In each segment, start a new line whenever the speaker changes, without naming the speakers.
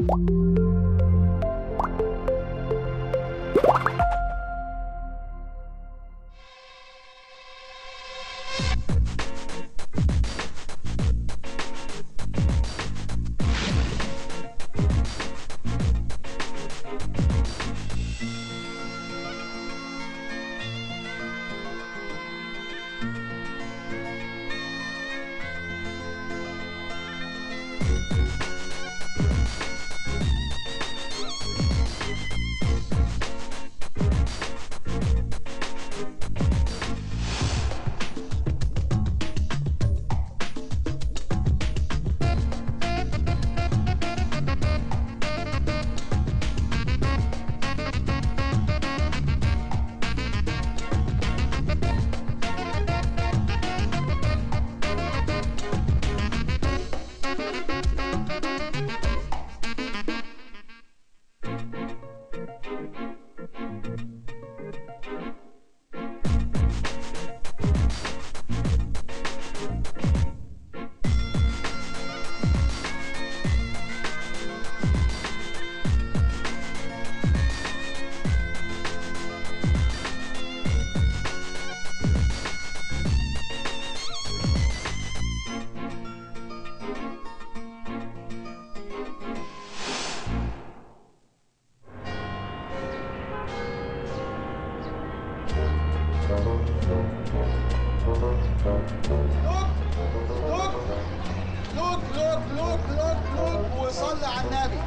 look, look, look, look, look وصلي على النبي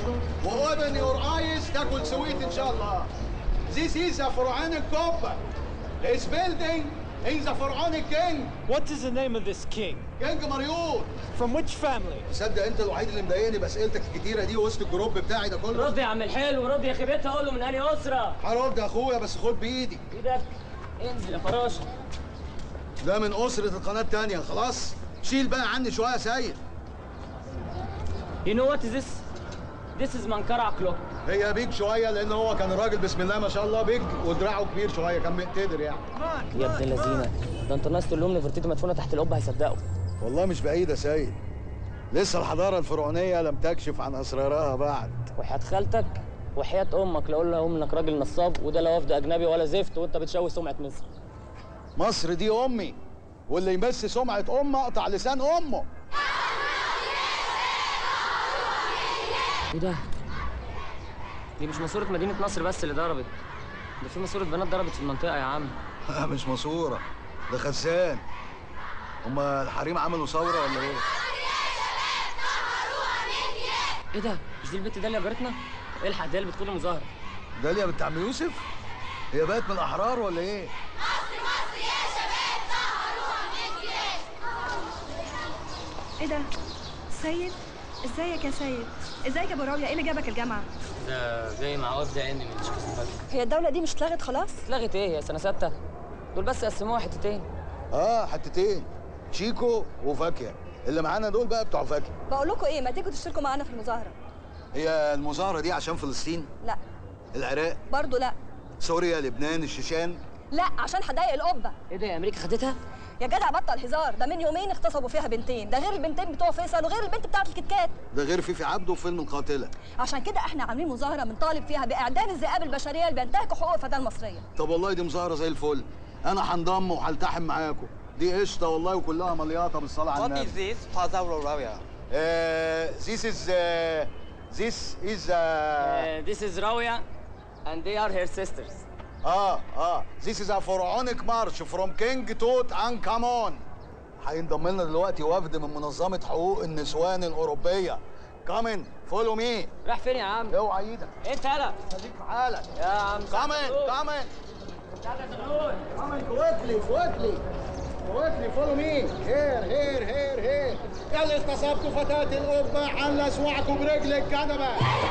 واوبن يور ايز تاكل سويت ان شاء الله This is a Pharaonic copper. It's building in the Pharaonic king.
What is the name of this king?
كينج مريوط
From which family?
تصدق انت الوحيد اللي مضايقني باسئلتك الكتيره دي وسط الجروب بتاعي ده كله
رد يا عم الحلو رد يا خيبتها قول له من انهي اسره
هرد يا اخويا بس خد بايدي
ايدك انزل يا فراشه
ده من اسره القناه التانيه خلاص شيل بقى عني شويه يا سيد
You know what is this? This is منكرع كلوك
هي بيج شويه لان هو كان الراجل بسم الله ما شاء الله بيج ودراعه كبير شويه كان مقتدر يعني
يا ابن اللذينه ده انت الناس تقول لهم نفرتيتي مدفونه تحت القبه هيصدقوا
والله مش بعيد يا سيد لسه الحضاره الفرعونيه لم تكشف عن اسرارها بعد
وحياة خالتك وحياة امك لا اقول لهم انك راجل نصاب وده لا وفد اجنبي ولا زفت وانت بتشوه سمعه مصر
مصر دي امي واللي يمس سمعه امه اقطع لسان امه
ايه ده؟ دي مش ماسوره مدينه نصر بس اللي ضربت ده في ماسوره بنات ضربت في المنطقه يا عم
مش ماسوره ده خزان هما الحريم عملوا ثوره ولا ايه
ايه ده؟ مش دي البت داليا جارتنا؟ الحق داليا بتقول المظاهره
داليا بنت عم يوسف هي بقت من الاحرار ولا ايه
ايه ده؟ سيد؟ ازيك يا سيد؟ ازيك يا ابو راوية؟ ايه اللي جابك الجامعة؟
ده جاي مع وفد علمي من تشيكوسلوفاكيا
هي الدولة دي مش اتلغت خلاص؟
اتلغت ايه يا سنه سته؟ دول بس قسموها حتتين
اه حتتين شيكو وفاكهه اللي معانا دول بقى بتوع فاكهه
بقول لكم ايه ما تيجوا تشتركوا معانا في المظاهرة؟
هي المظاهره دي عشان فلسطين
لا
العراق
برضه لا
سوريا لبنان الشيشان
لا عشان هضايق القبة
ايه ده يا امريكا خدتها؟
يا جدع بطل هزار ده من يومين اغتصبوا فيها بنتين ده غير البنتين بتوع فيصل وغير البنت بتاعت الكتكات
ده غير فيفي عبده وفيلم القاتله
عشان كده احنا عاملين مظاهرة بنطالب فيها بإعدام الذئاب البشرية اللي بينتهكوا حقوق الفتاة المصرية
طب والله دي مظاهره زي الفل انا هنضم وهلتحم معاكم دي قشطه والله وكلها ملياطه بالصلاه على
What
النبي
is this? Plaza Roraria.
Uh, this is uh, this is uh,
Uh, this is Rawia and they are her sisters
اه اه this is a pharaonic march from King Tut and Kamon هينضم لنا دلوقتي وفد من منظمة حقوق النسوان الأوروبية كامن فولو مي
راح فين يا عم؟
اوعى ايدك
انت يلا
خليك في حالك
يا عم
كامن كامن كامن كويكلي كويكلي كويكلي فولو مي هير هير هير هير يلا اغتصبتوا فتاة القبة حل اسواعكم برجل الكنبة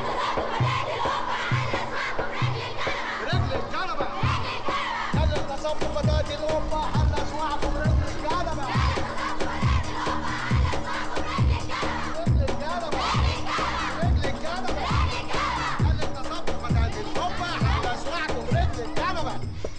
برجل الكنبة يلا اغتصبتوا فتاة القبة حل اسواعكم برجل الكنبة رجل الكنبة رجل الكنبة يلا اغتصبتوا فتاة القبة حل اسواعكم برجل الكنبة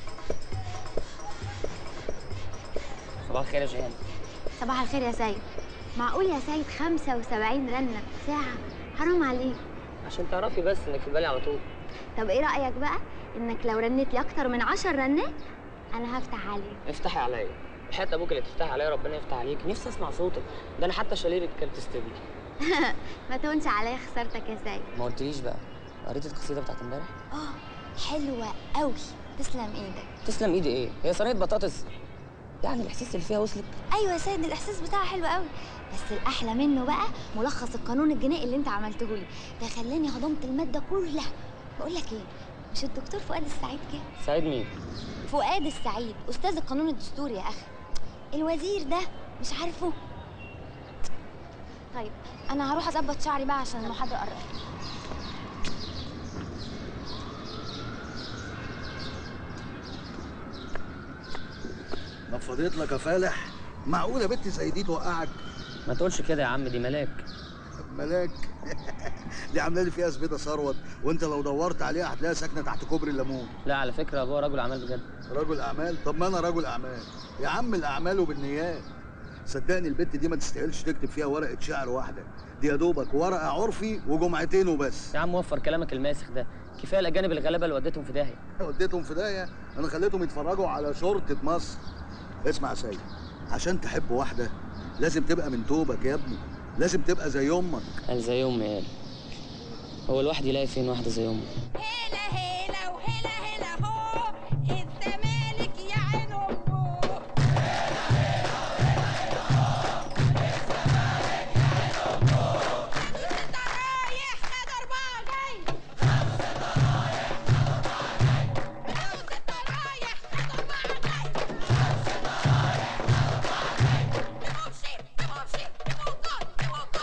صباح الخير يا جيهان
صباح الخير يا سيد معقول يا سيد 75 رنة في ساعة حرام عليك
عشان تعرفي بس انك في بالي على طول
طب ايه رايك بقى انك لو رنيت لي اكتر من عشر رنات انا هفتح عليك
افتحي عليا حتى ابوك اللي تفتحي عليا ربنا يفتح عليك نفسي اسمع صوتك ده انا حتى شاليلك كانت تستبلي
ما تهونش عليا خسارتك يا سيد
ما قلتليش بقى قريت القصيده بتاعت امبارح
اه حلوه قوي تسلم ايدك
تسلم ايدي ايه هي صينيه بطاطس يعني الاحساس اللي فيها وصلك
ايوه يا سيد الاحساس بتاعها حلو قوي بس الاحلى منه بقى ملخص القانون الجنائي اللي انت عملته لي ده خلاني هضمت الماده كلها بقول لك ايه مش الدكتور فؤاد السعيد كده
سعيد مين
فؤاد السعيد استاذ القانون الدستوري يا اخي الوزير ده مش عارفه طيب انا هروح اظبط شعري بقى عشان المحاضره قربت
نفضت لك يا فالح معقوله بنت زي دي توقعك
ما تقولش كده يا عم دي ملاك
ملاك دي عامله لي فيها زبيده ثروت وانت لو دورت عليها هتلاقيها ساكنه تحت كوبري الليمون
لا على فكره ابوها رجل اعمال بجد
رجل اعمال طب ما انا رجل اعمال يا عم الاعمال وبالنيات صدقني البت دي ما تستاهلش تكتب فيها ورقه شعر واحده دي يا دوبك ورقه عرفي وجمعتين وبس
يا عم وفر كلامك الماسخ ده كفايه الاجانب الغلابه اللي وديتهم في داهيه
وديتهم في داهيه انا خليتهم يتفرجوا على شرطه مصر اسمع يا سيد عشان تحب واحده لازم تبقى من توبك يا ابني لازم تبقى زي امك
قال زي امي قال هو الواحد يلاقي فين واحده زي امي
هلا هلا وهلا هلا هو الزمالك يا عين امه ستة رايح خد أربعة جاي ستة رايح خد أربعة جاي يمشي يمشي يموت يموت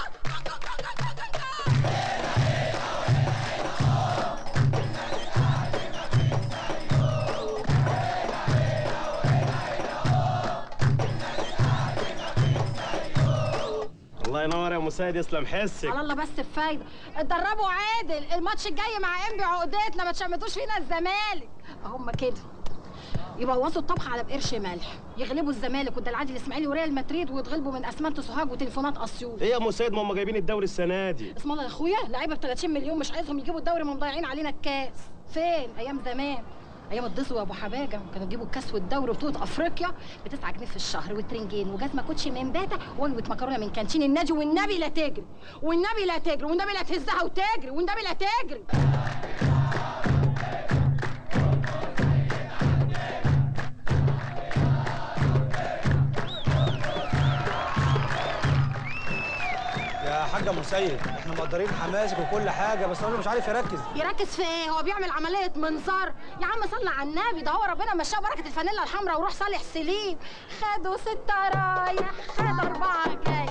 الله ينور يا مساعد يسلم حسك
على الله بس بفايده اتدربوا عادل الماتش الجاي مع انبي عقدتنا ما تشمتوش فينا الزمالك هم كده يبوظوا الطبخ على بقرش ملح يغلبوا الزمالك والدلعادي الاسماعيلي وريال مدريد ويتغلبوا من اسمنت سوهاج وتليفونات اسيوط
ايه يا مساعد ما هم جايبين الدوري السنه دي
اسم الله يا اخويا لعيبه ب 30 مليون مش عايزهم يجيبوا الدوري ما مضيعين علينا الكاس فين ايام زمان ايام الضص وابو حباجه كانوا يجيبوا الكاس والدوري وبطوله افريقيا ب 9 جنيه في الشهر وترنجين وجزمه كوتشي من باتا ووجبه مكرونه من كانتين النادي والنبي لا تجري والنبي لا تجري والنبي لا تهزها وتجري والنبي لا تجري
يا حاجة مسيد احنا مقدرين حماسك وكل حاجة بس هو مش عارف يركز
يركز في ايه هو بيعمل عمليه منظار يا عم صلي على النبي ده هو ربنا مشاه بركه الفانيلا الحمراء وروح صالح سليم خدوا ستة رايح خد أربعة جاي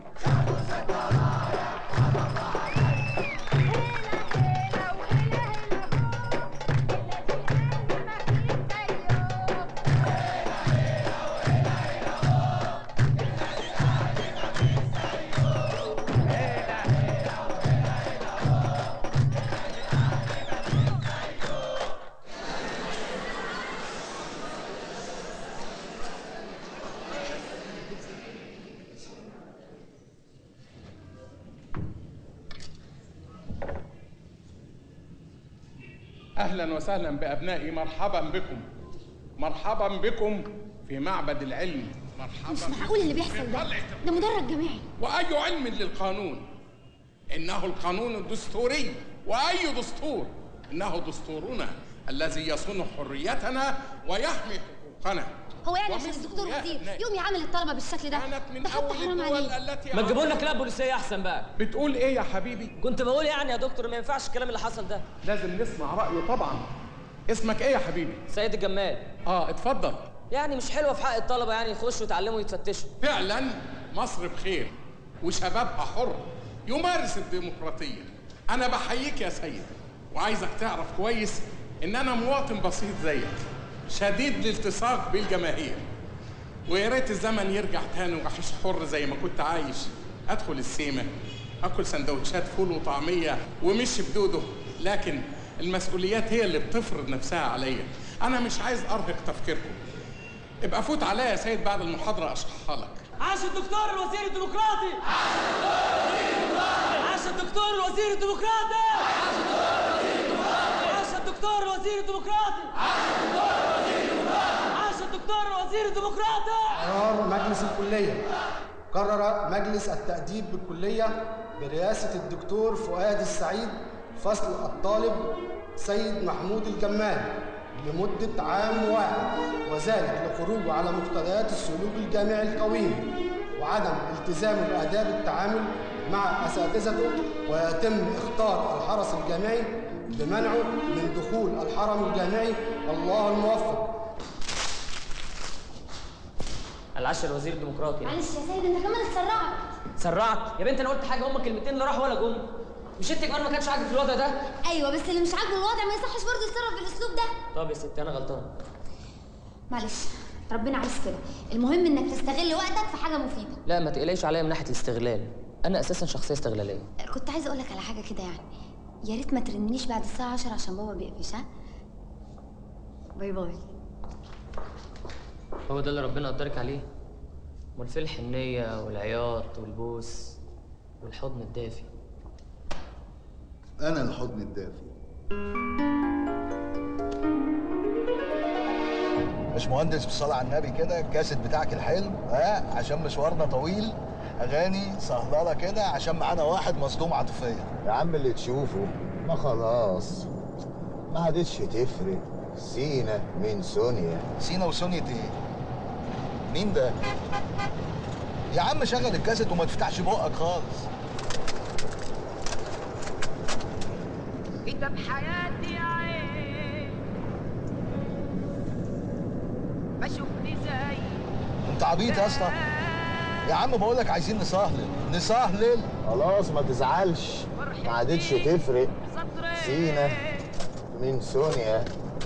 اهلا وسهلا بابنائي مرحبا بكم مرحبا بكم في معبد العلم مرحبا
مش معقول اللي بيحصل ده ده مدرج جماعي
واي علم للقانون انه القانون الدستوري واي دستور انه دستورنا الذي يصون حريتنا ويحمي حقوقنا
هو يعني عشان
ومثل
الدكتور
يا
وزير
أبنائي.
يوم يعامل الطلبة بالشكل ده
كانت من
ده حتى
اول
حرام
الدول
عليه
التي
ما تجيبوا لنا كلاب بوليسيه احسن بقى
بتقول ايه يا حبيبي
كنت بقول يعني يا دكتور ما ينفعش الكلام اللي حصل ده
لازم نسمع رايه طبعا اسمك ايه يا حبيبي
سيد الجمال
اه اتفضل
يعني مش حلوه في حق الطلبه يعني يخشوا يتعلموا ويتفتشوا
فعلا مصر بخير وشبابها حر يمارس الديمقراطية أنا بحييك يا سيد وعايزك تعرف كويس إن أنا مواطن بسيط زيك شديد الالتصاق بالجماهير ويا ريت الزمن يرجع تاني وأعيش حر زي ما كنت عايش أدخل السيمة أكل سندوتشات فول وطعمية ومش بدوده لكن المسؤوليات هي اللي بتفرض نفسها عليا أنا مش عايز أرهق تفكيركم ابقى فوت عليا يا سيد بعد المحاضرة أشرحها لك
عاش الدكتور الوزير الديمقراطي عاش الدكتور الوزير الديمقراطي عاش
عاش الدكتور الوزير الديمقراطي عاش الدكتور الوزير الديمقراطي عاش الدكتور الوزير الديمقراطي
قرار مجلس الكلية قرر مجلس التأديب بالكلية برئاسة الدكتور فؤاد السعيد فصل الطالب سيد محمود الجمال لمدة عام واحد وذلك لخروجه على مقتضيات السلوك الجامعي القويم وعدم التزامه بآداب التعامل مع أساتذته ويتم اختار الحرس الجامعي بمنعه من دخول الحرم الجامعي الله الموفق
العش الوزير الديمقراطي
معلش يا سيد انت كمان اتسرعت
سرعت يا بنت انا قلت حاجه هما كلمتين اللي راحوا ولا جم مش انت كمان ما كانش عاجبك في الوضع ده
ايوه بس اللي مش عاجبه الوضع ما يصحش برضه يتصرف بالاسلوب ده
طب يا ستي انا غلطان
معلش ربنا عايز كده المهم انك تستغل وقتك في حاجه مفيده
لا ما تقلقيش عليا من ناحيه الاستغلال انا اساسا شخصيه استغلاليه
كنت عايزه اقول لك على حاجه كده يعني يا ريت ما ترنيش بعد الساعه 10 عشان بابا بيقفش ها باي باي
هو ده اللي ربنا قدرك عليه امال فين الحنيه والعياط والبوس والحضن الدافي
انا الحضن الدافي مش مهندس بالصلاة على النبي كده الكاسيت بتاعك الحلو ها عشان مشوارنا طويل اغاني سهلله كده عشان معانا واحد مصدوم عاطفيا
يا عم اللي تشوفه ما خلاص ما عادتش تفرق سينا من سونيا
سينا وسونيا ايه مين ده يا عم شغل الكاسيت وما تفتحش بقك خالص
انت بحياتي يا عين ما شفتني زي
انت عبيط يا اسطى يا عم بقول لك عايزين نسهلل نسهلل
خلاص ما تزعلش ما عادتش تفرق سينا من سونيا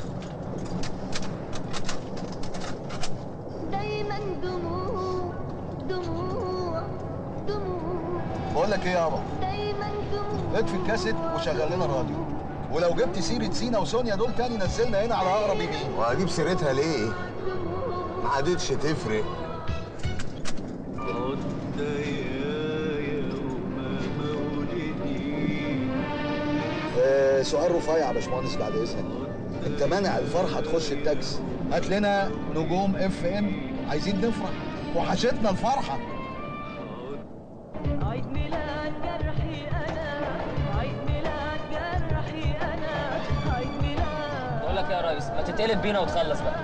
دايما دموع دموع دموع
بقول لك ايه يابا
دايما دموع
اطفي الكاسيت وشغل لنا الراديو ولو جبت سيرة سينا وسونيا دول تاني نزلنا هنا على اقرب يمين
وهجيب سيرتها ليه ما عادتش تفرق
آه سؤال رفيع يا باشمهندس بعد اذنك انت مانع الفرحه تخش التاكس هات لنا نجوم اف ام عايزين نفرح وحشتنا الفرحه
عيد ميلاد جرحي انا عيد ميلاد جرحي انا عيد ميلاد
بقول لك إيه يا ريس ما تتقلب بينا وتخلص بقى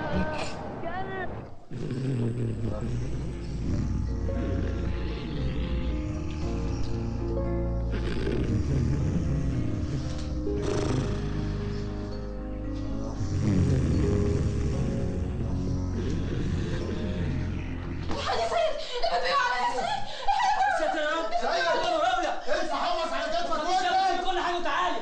يا سيد ابيعوا على يا سيد
ساتر يا رب
سيد
راوية
ارفع حمص على كتفك
كل حاجه وتعالي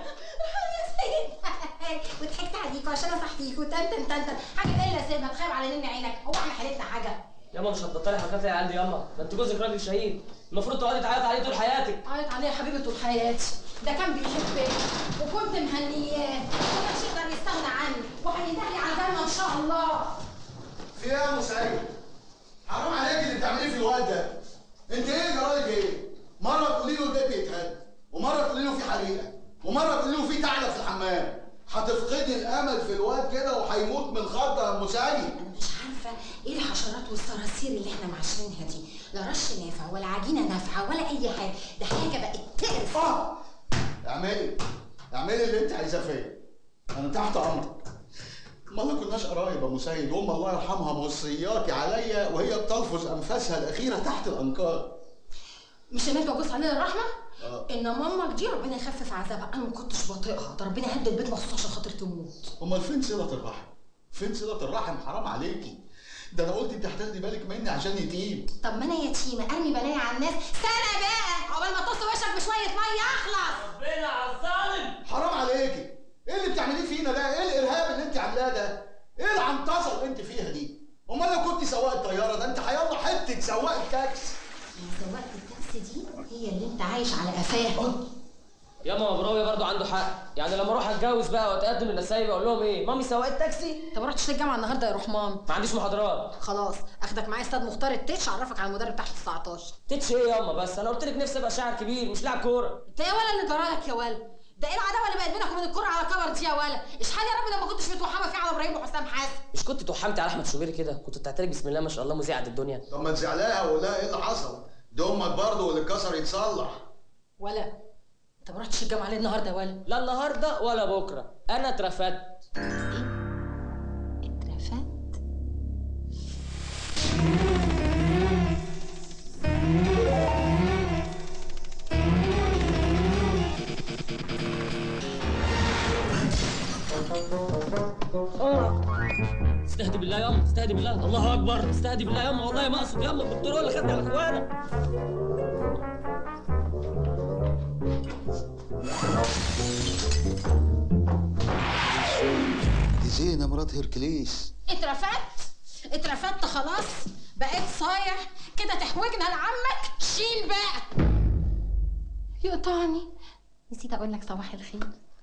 وضحكت عليكوا عشان اصحيكوا تنتن تنتن حاجه تقل يا سيدنا تخيب على نين عينك هو احنا حالتنا حاجه
ياما مش هتبطلي حركات يا عيال دي ياما ده انت جوزك راجل شهيد المفروض تقعدي تعيطي عليه طول حياتك
عيط عليه يا حبيبي طول حياتي ده كان بيحبني وكنت مهنياه ومش يقدر يستغنى عني وهينتهي على جنة ان شاء الله
في ايه يا مسيد؟ حرام عليك اللي بتعمليه في الواد ده. انت ايه جرايك ايه؟ مرة تقولي له البيت بيتهد، ومرة تقولي له في حريقة، ومرة تقولي له في ثعلب في الحمام. هتفقدي الامل في الواد كده وهيموت من الخضه يا مسيد.
مش عارفه ايه الحشرات والصراصير اللي احنا معاشرينها دي لا رش نافع ولا عجينه نافعه ولا اي حاجه ده حاجه بقت تقرف
اه اعملي اعملي اللي انت عايزاه فيا. انا تحت امرك. ما ما كناش قرايب يا مسيد وام الله يرحمها موصياكي عليا وهي بتلفظ انفاسها الاخيره تحت الانقاض.
مش هناك بجوز علينا الرحمه
اه
ان مامك دي ربنا يخفف عذابها انا ما كنتش بطيقها ده ربنا هد البيت مخصوص عشان خاطر تموت
امال فين صله الرحم؟ فين صله الرحم حرام عليكي. ده انا قلت انت هتاخدي بالك مني عشان يتيم.
طب ما انا يتيمه ارمي بلايا على الناس سنه بقى عقبال ما تص وشك بشويه ميه اخلص
ربنا على الظالم
حرام عليكي. ايه اللي بتعمليه فينا ده؟ ايه الارهاب اللي انت عاملاه ده؟ ايه العنطزه اللي انت فيها دي؟ امال لو كنت سواق طياره ده انت هيلا حته سواق تاكسي.
سواقة التاكسي دي هي اللي انت عايش على قفاها
ياما مبراوي برضو عنده حق يعني لما اروح اتجوز بقى واتقدم للنسايب اقول لهم ايه مامي سواق تاكسي
انت ما رحتش الجامعه النهارده يا رحمان
ما عنديش محاضرات
خلاص اخدك معايا استاذ مختار التتش اعرفك على المدرب تحت 19
تتش ايه ياما بس انا قلت لك نفسي ابقى شاعر كبير مش لاعب كوره
انت ايه ولا اللي جرالك يا ولا ده ايه العداوه اللي بقت بينك وبين الكوره على كبر دي يا ولا اشحال يا رب ده ما كنتش متوحمه فيه على ابراهيم وحسام حسن
مش كنت توحمت على احمد شوبير كده كنت بتعترف بسم الله ما شاء الله مذيع قد الدنيا
طب ما تزعلها ولا ايه اللي حصل؟ ده امك برضه واللي اتكسر يتصلح
ولا انت ما رحتش الجامعه ليه النهارده يا ولا
لا النهارده ولا بكره انا اترفدت
اترفدت
استهدي بالله ياما استهدي بالله الله اكبر استهدي بالله ياما والله ما اقصد ياما الدكتور هو اللي خدني على اخوانا
دي زينة مرات هيركليس
اترفدت اترفدت خلاص بقيت صايع كده تحوجنا لعمك شيل بقى يقطعني نسيت اقول لك صباح الخير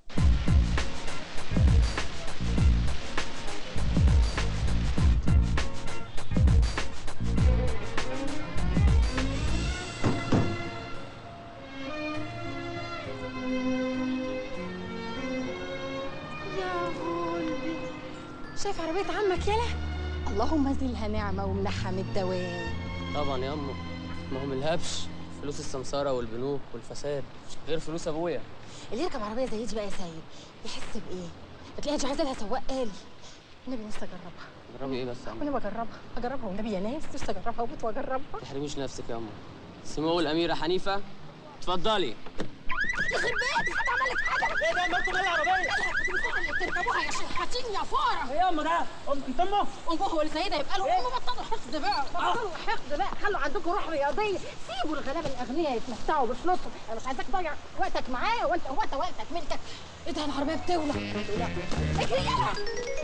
يا غلبي شايف عربية عمك يلا اللهم زلها نعمة ومنحها من الدوام
طبعا ياما ما هو ملهبش فلوس السمساره والبنوك والفساد غير فلوس ابويا
اللي يركب عربية زي دي بقى يا سيد يحس بإيه؟ بتلاقيها دي عايزة لها سواق آلي النبي نفسي أجربها
جربي ايه بس يا عم
والنبي أجربها أجربها والنبي يا ناس نفسي أجربها وأموت وأجربها
ما تحرميش نفسك يا أمه سمو الأميرة حنيفة اتفضلي
يخرب بيتك حد عمل لك حاجة
ايه ده ما انتوا مال العربية؟
اللي بتركبوها يا شحاتين يا فارة
ايه يا ام ده؟ ام انت امه؟
انجوه هو السيدة يبقى له أمه بطلوا حقد بقى بطلوا حقد بقى خلوا عندكم روح رياضية سيبوا الغلابة الأغنياء يتمتعوا بفلوسهم أنا مش عايزاك تضيع وقتك معايا وأنت هو أنت وقتك ملكك إيه ده العربية بتولع لا اجري يلا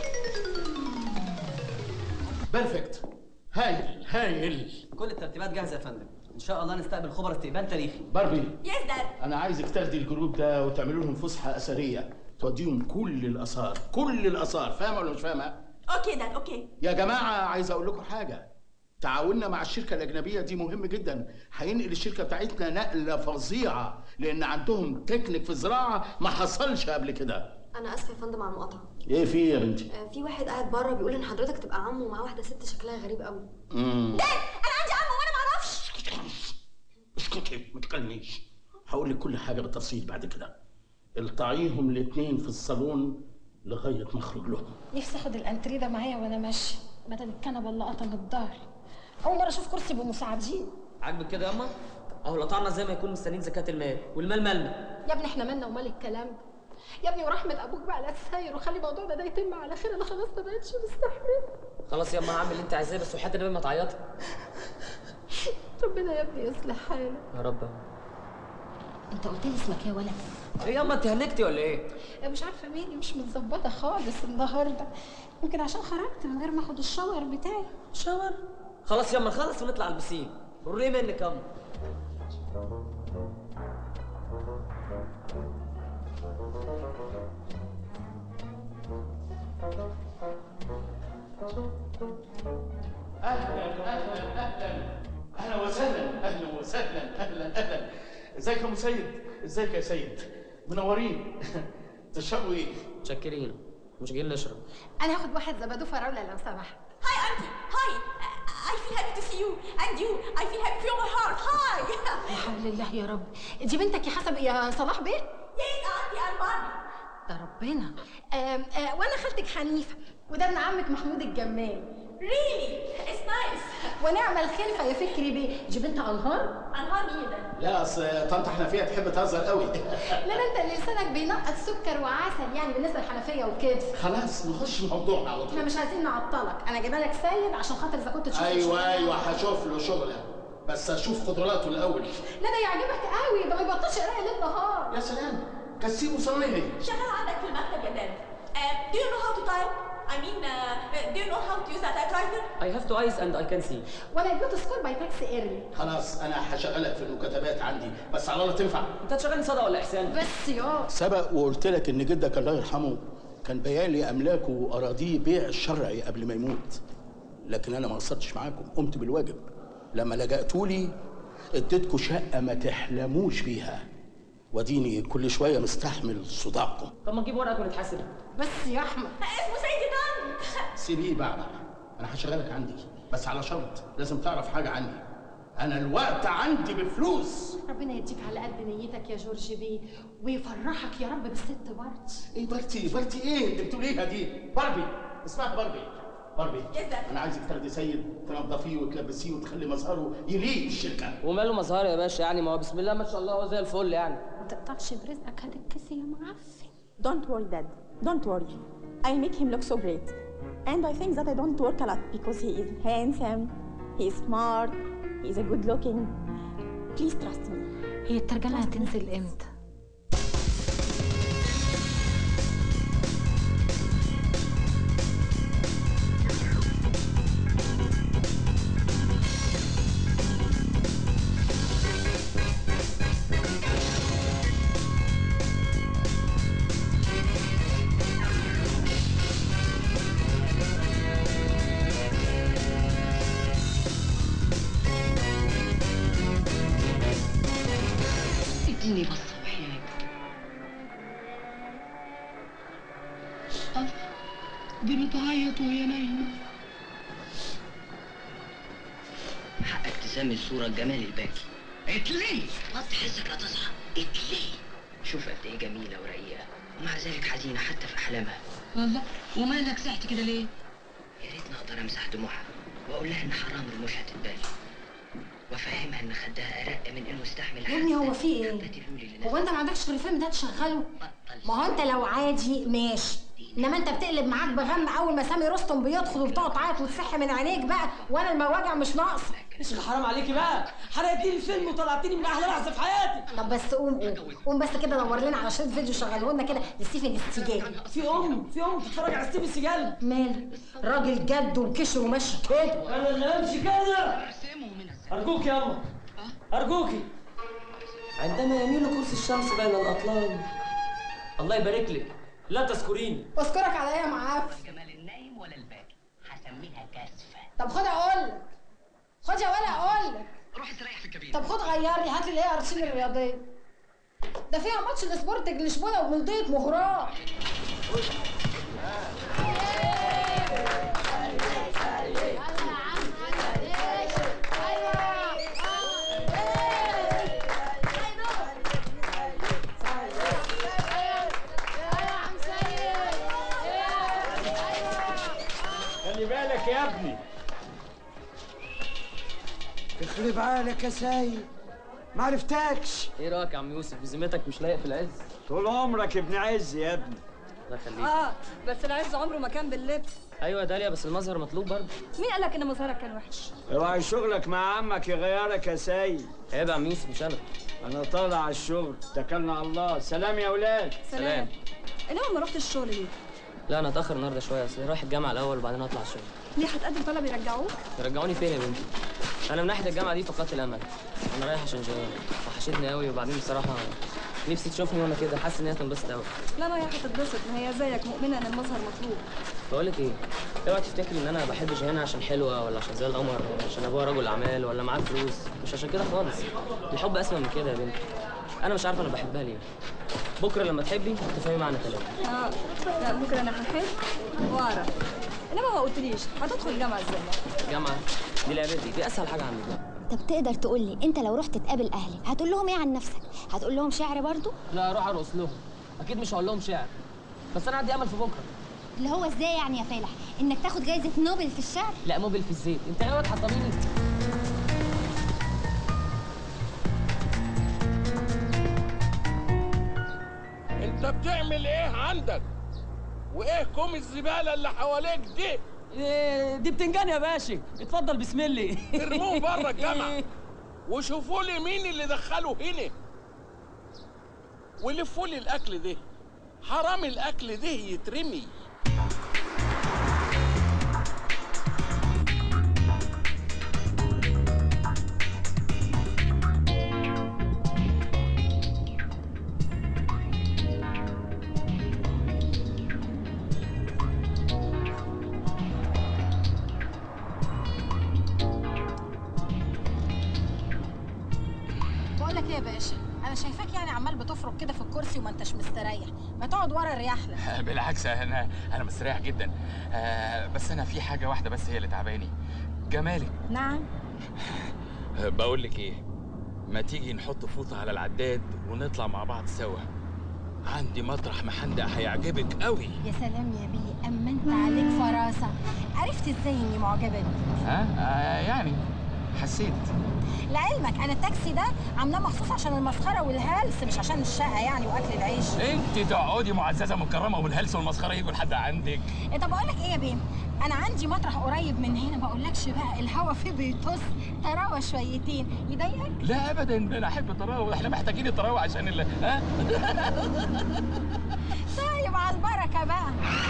بيرفكت هايل هايل
كل الترتيبات جاهزه يا فندم ان شاء الله نستقبل خبراء استقبال تاريخي
باربي
يس داد
انا عايزك تاخدي الجروب ده وتعملوا لهم فسحه اثريه توديهم كل الاثار كل الاثار فاهمه ولا مش فاهمه
اوكي داد اوكي
يا جماعه عايز اقول لكم حاجه تعاوننا مع الشركه الاجنبيه دي مهم جدا هينقل الشركه بتاعتنا نقله فظيعه لان عندهم تكنيك في الزراعه ما حصلش قبل كده
انا اسفه يا فندم على المقاطعه
ايه في إيه يا بنتي
آه، في واحد قاعد بره بيقول ان حضرتك تبقى عمه ومعاه واحده ست شكلها غريب قوي
امم
انا عندي عم وانا ما اعرفش
اسكتي ما تكلمنيش هقول لك كل حاجه بالتفصيل بعد كده الطعيهم الاثنين في الصالون لغايه ما اخرج لهم
نفسي اخد الانتريه ده معايا وانا ماشيه بدل الكنبه اللي قطمت الظهر اول مره اشوف كرسي بمساعدين
عاجبك كده يا أما أهو لطعنا زي ما يكون مستنيين زكاة المال والمال مالنا
يا ابني احنا مالنا ومال الكلام ده يا ابني ورحمه ابوك بقى لا تساير وخلي الموضوع ده, ده يتم على خير انا خلاص ما بقتش مستحمل
خلاص يا أما هعمل اللي أنت عايزاه بس وحتى النبي ما تعيطي
ربنا يا ابني يصلح حالك
يا رب يا
انت قلت لي اسمك ايه ولا
أما. إيه يا أما أنت هلكتي ولا إيه؟
أنا مش عارفه مالي مش متظبطه خالص النهارده يمكن عشان خرجت من غير ما اخد الشاور بتاعي
شاور خلاص يا أما نخلص ونطلع على البسين وريه منك يا أما
اهلا اهلا اهلا اهلا وسهلا اهلا وسهلا اهلا اهلا ازيك يا مسيد ازيك يا سيد منورين تشربوا ايه
متشكرين مش جايين نشرب
انا هاخد واحد زبادو فراوله لو سمحت
هاي انتي هاي I feel happy to see you and you I feel happy from my heart هاي
لا حول الله يا رب دي بنتك يا حسب يا صلاح بيه
Yes auntie I'm Barbie
ده ربنا آم آه وانا خالتك حنيفه وده ابن عمك محمود الجمال
Really it's nice
ونعم الخلفه يا فكري بيه دي بنت انهار
أنهار مين ده؟
لا اصل طنط حنفيه تحب تهزر قوي
لا لا انت اللي لسانك بينقط سكر وعسل يعني بالنسبه للحنفيه وكده
خلاص نخش موضوعنا على
احنا
طول
مش عايزين نعطلك انا جايبه لك سيد عشان خاطر اذا كنت تشوف
ايوه
الشغل.
ايوه هشوف له شغله بس اشوف قدراته الاول
لا ده يعجبك قوي ده ما يبطلش قرايه ليل نهار
يا سلام كسيبه صنايعي
شغال عندك في المكتب يا داد uh, Do you know how to type? I mean, uh, do you know how to use a typewriter?
I have two eyes and I can see.
When I go to school by taxi early.
خلاص انا هشغلك في المكاتبات عندي بس على الله تنفع
انت هتشغلني صدى ولا احسان؟
بس يا
سبق وقلت لك ان جدك الله يرحمه كان بيان لي املاكه واراضيه بيع شرعي قبل ما يموت لكن انا ما قصرتش معاكم قمت بالواجب لما لجأتوا لي اديتكم شقه ما تحلموش بيها واديني كل شويه مستحمل صداعكم
طب ما نجيب ورقك ونتحاسب
بس يا احمد
اسمه سيدي طن
سيبيه بقى بقى انا هشغلك عندي بس على شرط لازم تعرف حاجه عني انا الوقت عندي بفلوس
ربنا يديك على قد نيتك يا جورج بيه ويفرحك يا رب بالست بارتي
ايه بارتي بارتي ايه اللي بتقوليها دي باربي اسمها باربي باربي
Yes,
انا عايزك تاخدي سيد تنضفيه وتلبسيه وتخلي مظهره يليق الشركه
وماله مظهر يا باشا يعني ما هو بسم الله ما شاء الله هو زي الفل يعني
ما تقطعش برزقك هتتكسي يا معفن
Don't worry, Dad. Don't worry. I'll make him look so great. And I think that I don't work a lot because he is handsome, he is smart, he is a good looking. Please trust me.
هي الترجمة هتنزل امتى؟
اديني بصة وحياتك الله دي بتعيط وهي نايمة حقك تسمي الصورة جمال الباكي اتلي وطي حسك لا تصحى اتلي شوف قد ايه جميلة ورقيقة ومع ذلك حزينة حتى في أحلامها الله ومالك سحت كده ليه؟ يا ريتني أقدر أمسح دموعها وأقول لها إن حرام رموش هتتبل وأفهمها إن خدها أرق من إنه يستحمل
يا ابني هو في ايه؟ هو انت ما عندكش غير الفيلم ده تشغله؟ ما هو انت لو عادي ماشي انما انت بتقلب معاك بغم اول ما سامي رستم بيدخل وبتقعد تعيط وتصح من عينيك بقى وانا المواجع مش ناقصه
مش حرام عليكي بقى حرقتي لي الفيلم وطلعتيني من احلى لحظه في حياتي
طب بس قوم قوم قوم بس كده دور لنا على شريط فيديو شغله لنا كده لستيفن السجال
في ام في ام بتتفرج على ستيفن السجال
مال راجل جد وكشر وماشي كده
انا اللي امشي كده ارجوك يا اما ارجوكي عندما يميل قرص الشمس بين الاطلال الله يبارك لك لا تذكريني
اذكرك على ايه يا معفن
جمال النايم ولا الباكي هسميها كاسفة
طب خد اقول لك خد يا ولا اقول لك
روح استريح في الكابينة
طب خد غير لي هات لي اللي هي ارشين الرياضيه ده فيها ماتش السبورتنج لشبونه وبلديه مهران
خلي بالك يا ابني
يخرب عقلك يا سيد ما عرفتكش
ايه رايك يا عم يوسف بذمتك مش لايق في العز
طول عمرك ابن عز يا ابني
الله يخليك
اه بس العز عمره ما كان باللبس
ايوه يا داليا بس المظهر مطلوب برضه
مين قال لك ان مظهرك كان وحش
اوعى شغلك مع عمك يغيرك يا سيد
عيب يا عم يوسف مش انا
انا طالع على الشغل اتكلنا على الله سلام يا اولاد
سلام
انما ما رحتش الشغل ليه
لا انا اتاخر النهارده شويه اصل رايح الجامعه الاول وبعدين هطلع الشغل
ليه هتقدم طلب يرجعوك
ترجعوني فين يا بنتي انا من ناحيه الجامعه دي فقدت الامل انا رايح عشان جيران وحشتني قوي وبعدين بصراحه نفسي تشوفني وانا كده حاسس ان هي هتنبسط قوي
لا ما هي هتتبسط ما هي زيك مؤمنه ان المظهر مطلوب
بقول لك ايه اوعي تفتكري ان انا بحب جيهان عشان حلوه ولا عشان زي القمر ولا عشان ابوها رجل اعمال ولا معاه فلوس مش عشان كده خالص الحب اسمى من كده يا بنتي انا مش عارفه انا بحبها ليه بكره لما تحبي تفهمي معنى كلامي
اه لا بكره انا هحب واعرف انما ما قلتليش هتدخل الجامعه ازاي
جامعه دي لعبتي دي اسهل حاجه عندي
طب تقدر تقول لي انت لو رحت تقابل اهلي هتقول لهم ايه عن نفسك هتقول لهم شعر برضو
لا اروح ارقص لهم اكيد مش هقول لهم شعر بس انا عندي امل في بكره
اللي هو ازاي يعني يا فالح انك تاخد جايزه نوبل في الشعر
لا موبل في الزيت انت ايه تحطميني
انت بتعمل ايه عندك وايه كوم الزباله اللي حواليك دي
دي بتنجان يا باشا اتفضل بسم الله
ارموه بره الجامعه وشوفوا لي مين اللي دخله هنا ولفوا لي الاكل ده حرام الاكل ده يترمي
تفرك كده في الكرسي وما انتش مستريح ما تقعد ورا الرياحله
بالعكس انا انا مستريح جدا آه بس انا في حاجه واحده بس هي اللي تعباني جمالك
نعم
آه، بقول لك ايه ما تيجي نحط فوطه على العداد ونطلع مع بعض سوا عندي مطرح محندق هيعجبك قوي
يا سلام يا بيه اما انت عليك فراسه عرفت ازاي اني معجبه بيك
ها آه يعني حسيت
لعلمك انا التاكسي ده عاملاه مخصوص عشان المسخره والهلس مش عشان الشقه يعني واكل العيش
انت تقعدي معززه مكرمه والهلس والمسخره يجوا لحد عندك
إيه طب اقول لك ايه يا بيه انا عندي مطرح قريب من هنا بقولكش بقى الهوا فيه بيطص تراوى شويتين يضايقك
لا ابدا انا احب الطراوه احنا محتاجين الطراوه عشان ال ها
طيب على البركه بقى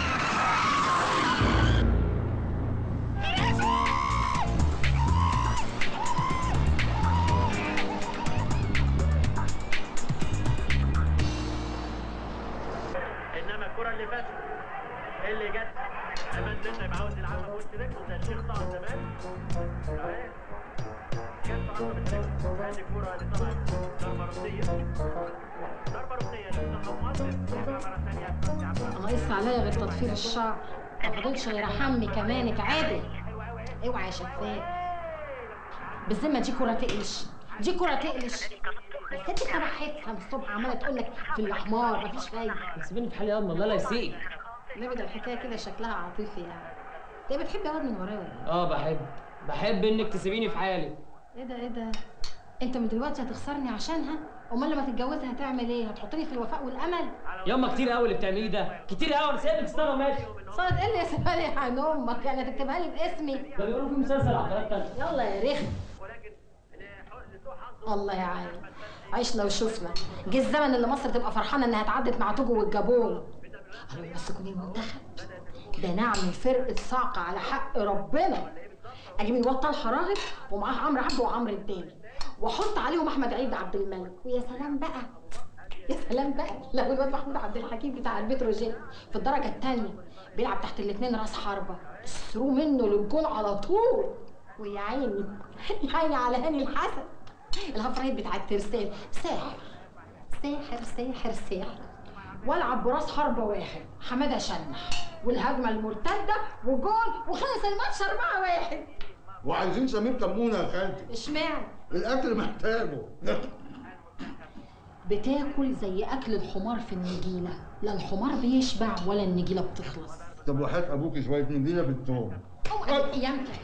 انما الكره اللي فاتت اللي جت عماد متعب عاوز يلعبها في وسط رجله زي الشيخ طه زمان تمام جت في عصب الرجل ادي الكره اللي طلعت ضربه ركنيه ضربه ركنيه لمنتخب مصر يبقى مره ثانيه حسني عبد الله
ناقص عليا غير تضفير الشعر ما فاضلش غير حمي كمانك عادل اوعى يا شفاف بالذمه دي كره تقلش دي كره تقلش بس انت كبحتها من الصبح عماله تقول لك في الاحمار مفيش فايده
سيبيني في حالي يا الله لا يسيء
النبي ده الحكايه كده شكلها عاطفي يعني انت بتحب واد من ورايا ولا
اه بحب بحب انك تسيبيني في حالي
ايه؟ ايه ده ايه ده انت من دلوقتي هتخسرني عشانها امال لما تتجوزها هتعمل ايه هتحطني في الوفاء والامل
ياما كتير قوي اللي بتعمليه ده كتير قوي انا سايبك استنى ماشي
صارت ايه اللي يا سبالي عن امك يعني هتكتبها لي باسمي
ده بيقولوا في مسلسل على قناه تانية
يلا يا رخم الله يا عالم عشنا وشفنا جه الزمن اللي مصر تبقى فرحانه انها اتعدت مع توجو والجابون قالوا يمسكوا لي المنتخب ده نعمل فرقه صعقه على حق ربنا اجيب الواد طلحه راغب ومعاه عمرو عبده وعمرو الدالي واحط عليهم احمد عيد عبد الملك ويا سلام بقى يا سلام بقى لو الواد محمود عبد الحكيم بتاع البتروجين في الدرجه الثانيه بيلعب تحت الاثنين راس حربه يسروا منه للجون على طول ويا عيني يا عيني على هاني الحسن الهفريت بتاع الترسال ساحر ساحر ساحر ساحر والعب براس حربه واحد حماده شنح والهجمه المرتده وجول وخلص الماتش 4 1
وعايزين سمير كمونه يا خالتي
اشمعنى
الاكل محتاجه
بتاكل زي اكل الحمار في النجيله لا الحمار بيشبع ولا النجيله بتخلص
طب وحياة ابوك شويه نجيله بالثوم
اوعى ايامتك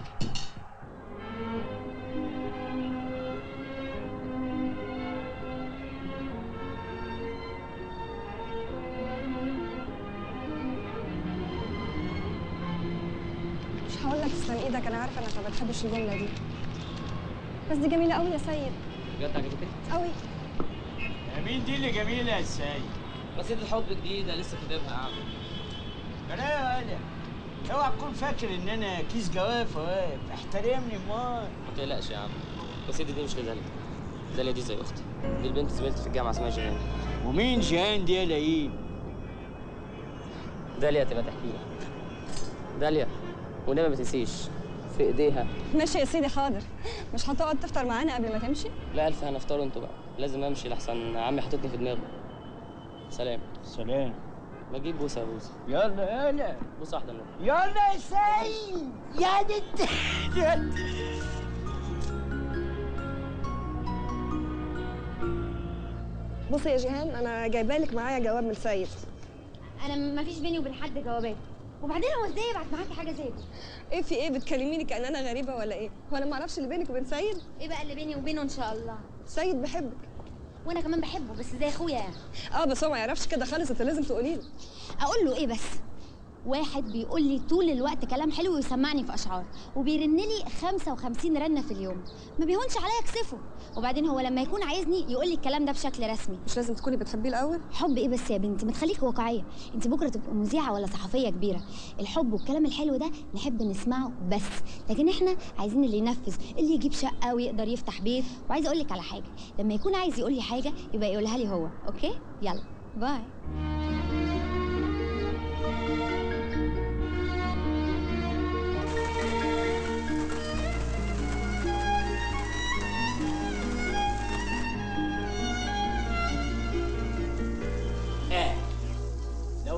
مش هقول لك تسلم ايدك انا عارفه انك ما بتحبش الجمله دي بس دي جميله قوي يا سيد
بجد عجبتك؟
قوي
مين دي اللي جميله يا سيد
قصيدة حب جديدة لسه كاتبها يا عم
لا يا ولا اوعى تكون فاكر ان انا كيس جواف واقف احترمني امال
ما تقلقش يا عم القصيدة دي مش لداليا داليا دي زي اختي دي البنت زميلتي في الجامعة اسمها جيهان
ومين جيهان دي يا لئيم
داليا تبقى تحكي لك داليا ونبقى ما تنسيش في ايديها
ماشي يا سيدي حاضر مش هتقعد تفطر معانا قبل ما تمشي
لا الف هنفطروا انتوا بقى لازم امشي لحسن عمي حاططني في دماغه سلام
سلام
بجيب بوسه يا بوسه
يلا يلا
بوسه واحده منهم
يلا يا سيد يا دت يلا
بصي يا جيهان انا جايبه لك معايا جواب من سيد
انا ما فيش بيني وبين حد جوابات وبعدين هو ازاي يبعت معاكي حاجه زي دي
ايه في ايه بتكلميني كان انا غريبه ولا ايه هو انا ما اعرفش اللي بينك وبين سيد
ايه بقى اللي بيني وبينه ان شاء الله
سيد بحبك
وانا كمان بحبه بس زي اخويا يعني
اه بس هو ما يعرفش كده خالص انت لازم تقولي له
اقول له ايه بس واحد بيقول لي طول الوقت كلام حلو ويسمعني في اشعار وبيرن لي 55 رنه في اليوم ما بيهونش عليا اكسفه وبعدين هو لما يكون عايزني يقول لي الكلام ده بشكل رسمي
مش لازم تكوني بتحبيه الاول
حب ايه بس يا بنتي ما تخليكي واقعيه انت بكره تبقي مذيعه ولا صحفيه كبيره الحب والكلام الحلو ده نحب نسمعه بس لكن احنا عايزين اللي ينفذ اللي يجيب شقه ويقدر يفتح بيت وعايزه اقول لك على حاجه لما يكون عايز يقول لي حاجه يبقى يقولها لي هو اوكي يلا باي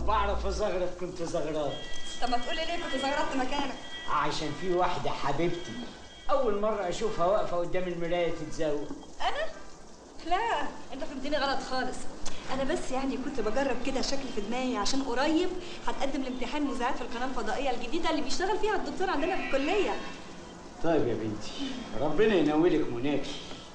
بعرف ازغرط كنت زغرات
طب ما تقولي ليه كنت زغرطت مكانك
عشان في واحدة حبيبتي أول مرة أشوفها واقفة قدام المراية تتزوق
انا لا انت فهمتني غلط خالص انا بس يعني كنت بجرب كده شكل في دماغي عشان قريب هتقدم لامتحان مذيعات في القناه الفضائيه الجديده اللي بيشتغل فيها الدكتور عندنا في الكليه
طيب يا بنتي ربنا ينولك مناكي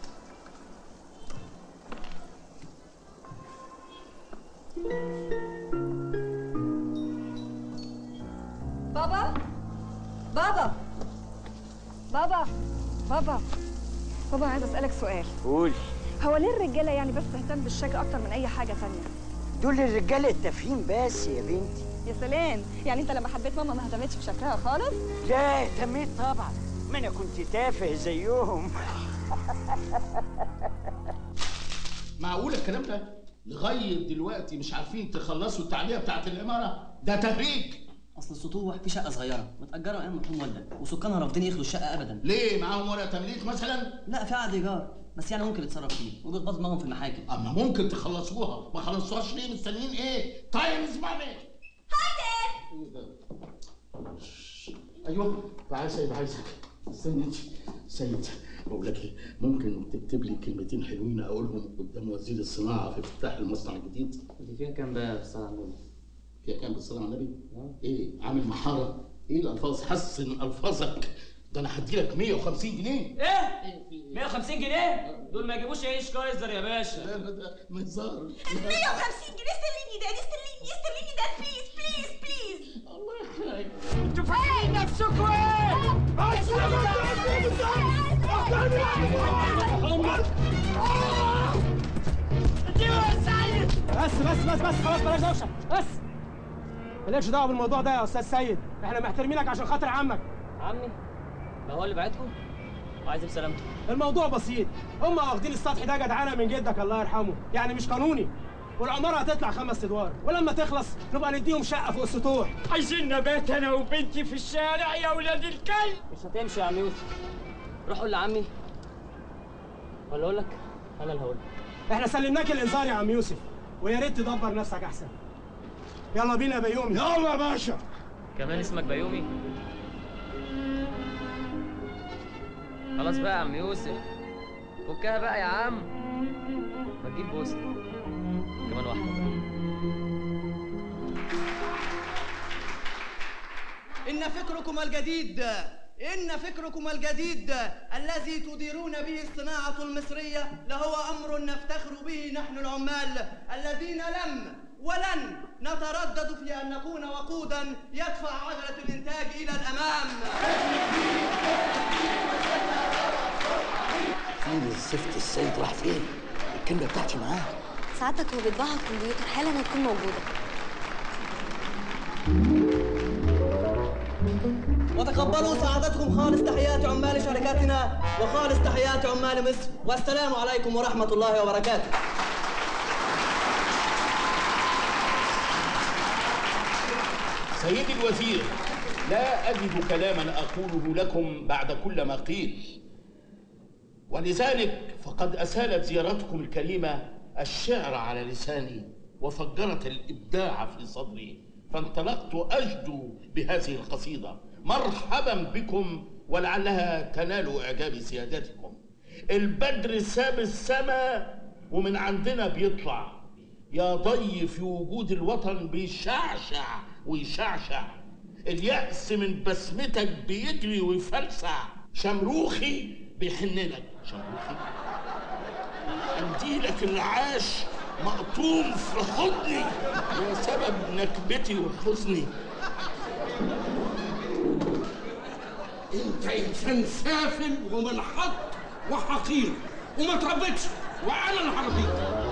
بابا بابا بابا بابا بابا عايز اسالك سؤال
قولي
هو ليه الرجاله يعني بس تهتم بالشكل اكتر من اي حاجه تانية
دول الرجالة التفهيم بس يا بنتي
يا سلام يعني انت لما حبيت ماما ما اهتمتش بشكلها خالص
لا اهتميت طبعا ما انا كنت تافه زيهم
معقول الكلام ده لغايه دلوقتي مش عارفين تخلصوا التعليقه بتاعت الاماره ده تهريج
اصل السطوح في شقه صغيره متاجره ايام مرحوم والدك وسكانها رافضين يخلوا الشقه ابدا
ليه معاهم ورقه تمليك مثلا
لا في عقد ايجار بس يعني ممكن يتصرف فيه وبيخبطوا دماغهم في المحاكم
اما ممكن تخلصوها ما خلصوهاش ليه مستنيين ايه تايم از ماني ايوه تعالى سيد عايزك استني انت سيد بقول لك ايه ممكن تكتب لي كلمتين حلوين اقولهم قدام وزير الصناعه في افتتاح المصنع الجديد
دي فيها كام بقى بالصلاه على النبي
فيها كام بالصلاه على النبي ايه عامل محاره ايه الالفاظ حسن الفاظك ده انا هدي لك 150 جنيه
ايه 150 جنيه دول ما يجيبوش عيش كايزر يا باشا
لا لا ده مهزار
150 جنيه استرليني ده استرليني استرليني ده بليز بليز بليز
الله يخليك
انتوا فاهمين نفسكم ايه؟
بس بس بس بس خلاص بلاش دوشه بس مالكش دعوه بالموضوع ده يا استاذ سيد احنا محترمينك عشان خاطر عمك
عمي ده هو اللي بعتكم وعايز بسلامته
الموضوع بسيط هم واخدين السطح ده جدعانه من جدك الله يرحمه يعني مش قانوني والعماره هتطلع خمس ادوار ولما تخلص نبقى نديهم شقه فوق السطوح
عايزين نبات انا وبنتي في الشارع يا ولاد الكلب
مش هتمشي يا عم يوسف روح قول لعمي ولا اقول لك انا اللي هقول
احنا سلمناك الانذار يا عم يوسف ويا ريت تدبر نفسك احسن يلا بينا يا بيومي يلا يا باشا
كمان اسمك بيومي خلاص بقى يا عم يوسف فكها بقى يا عم ما تجيب بوسه كمان واحده بقى
إن فكركم الجديد إن فكركم الجديد الذي تديرون به الصناعة المصرية لهو أمر نفتخر به نحن العمال الذين لم ولن نتردد في أن نكون وقودا يدفع عجلة الإنتاج إلى الأمام
فين الزفت السيد راح فين؟ الكلمه بتاعتي معاه
ساعتك هو بيطبعها الكمبيوتر حالا هتكون موجودة
وتقبلوا سعادتكم خالص تحيات عمال شركاتنا وخالص تحيات عمال مصر والسلام عليكم ورحمة الله وبركاته
سيدي الوزير لا أجد كلاما أقوله لكم بعد كل ما قيل ولذلك فقد أسالت زيارتكم الكريمة الشعر على لساني وفجرت الإبداع في صدري فانطلقت أجدو بهذه القصيدة مرحبا بكم ولعلها تنال إعجاب سيادتكم البدر ساب السماء ومن عندنا بيطلع يا ضي في وجود الوطن بيشعشع ويشعشع اليأس من بسمتك بيجري ويفلسع شمروخي بيحن لك شمروخي قنديلك العاش مقطوم في حضني يا سبب نكبتي وحزني انت انسان سافل ومنحط وحقير وما تربيتش وانا اللي هربيك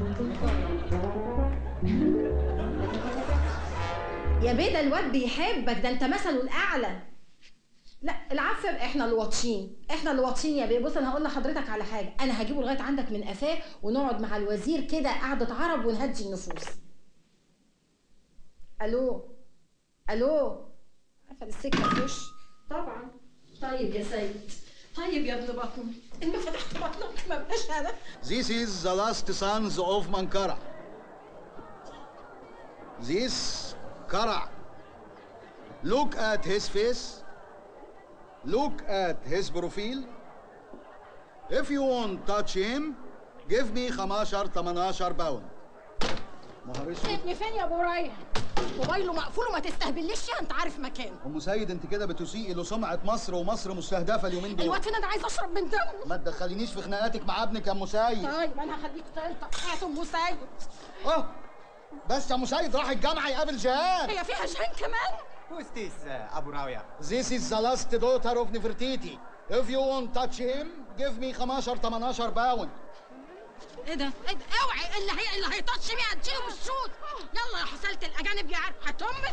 يا بيه ده الواد بيحبك ده انت مثله الاعلى لا العفو احنا اللي واطشين احنا اللي واطشين يا بيه بص انا هقول لحضرتك على حاجه انا هجيبه لغايه عندك من قفاه ونقعد مع الوزير كده قعده عرب ونهدي النفوس الو الو قفل السكه في وشي طبعا طيب يا سيد طيب يا ابن بطن انت فتحت بطنك ما بقاش انا
This is the last sons of Mankara. This كرع look at his face look at his profile if you want touch him give me 15 18 باوند نهار اسود
ابني فين يا ابو رايح موبايله مقفول وما تستهبليش يا انت عارف مكانه
ام سيد انت كده بتسيئي لسمعه مصر ومصر مستهدفه اليومين دول
الواد فين انا عايز اشرب من دمه
ما تدخلينيش في خناقاتك مع ابنك يا ام سيد
طيب انا هخليك تنطق حياة ام سيد
اه بس يا ام سيد راح الجامعه يقابل جهان
هي فيها جهان كمان
Who is this, uh, Abu Rawia?
This is the last daughter of Nefertiti. If you want touch him, give me 15 18 باوند.
ايه ده؟ ايه ده؟ اوعي اللي هي اللي هيطش بيها هتشيله بالشوط يلا يا حسالة الاجانب يا عارف هتمك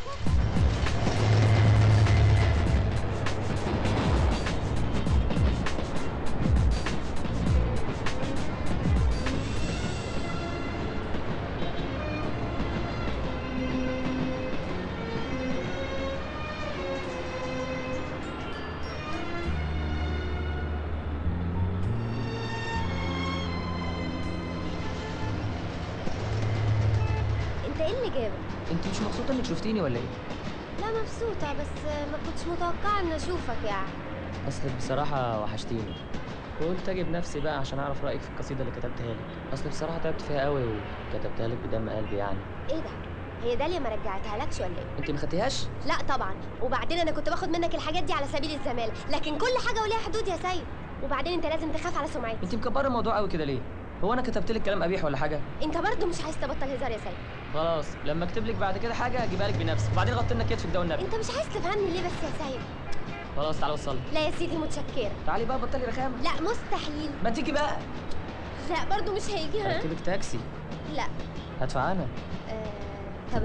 انت ايه اللي جابك؟
انت مش مبسوطه انك شفتيني ولا ايه
لا مبسوطة بس ما كنتش متوقعة ان اشوفك يعني
اصلك بصراحه وحشتيني وقلت اجيب نفسي بقى عشان اعرف رايك في القصيده اللي كتبتها لك اصل بصراحه تعبت فيها قوي وكتبتها لك بدم قلبي يعني
ايه ده؟ هي داليا ما رجعتها لكش ولا ايه؟
انت ما خدتيهاش
لا طبعا وبعدين انا كنت باخد منك الحاجات دي على سبيل الزمالة لكن كل حاجة وليها حدود يا سيد وبعدين انت لازم تخاف على سمعتي
انت مكبره الموضوع قوي كده ليه هو انا كتبت لك كلام قبيح ولا حاجه
انت برضه مش عايز تبطل هزار يا سيد
خلاص لما اكتب لك بعد كده حاجه اجيبها لك بنفسي وبعدين غطي لنا كتفك ده والنبي
انت مش عايز تفهمني ليه بس يا سيد
خلاص تعالى وصلي
لا يا سيدي متشكرة
تعالي بقى بطلي رخامه
لا مستحيل
ما تيجي بقى
لا برضه مش هيجي ها
اركبك تاكسي
لا
هدفع انا
آه... طب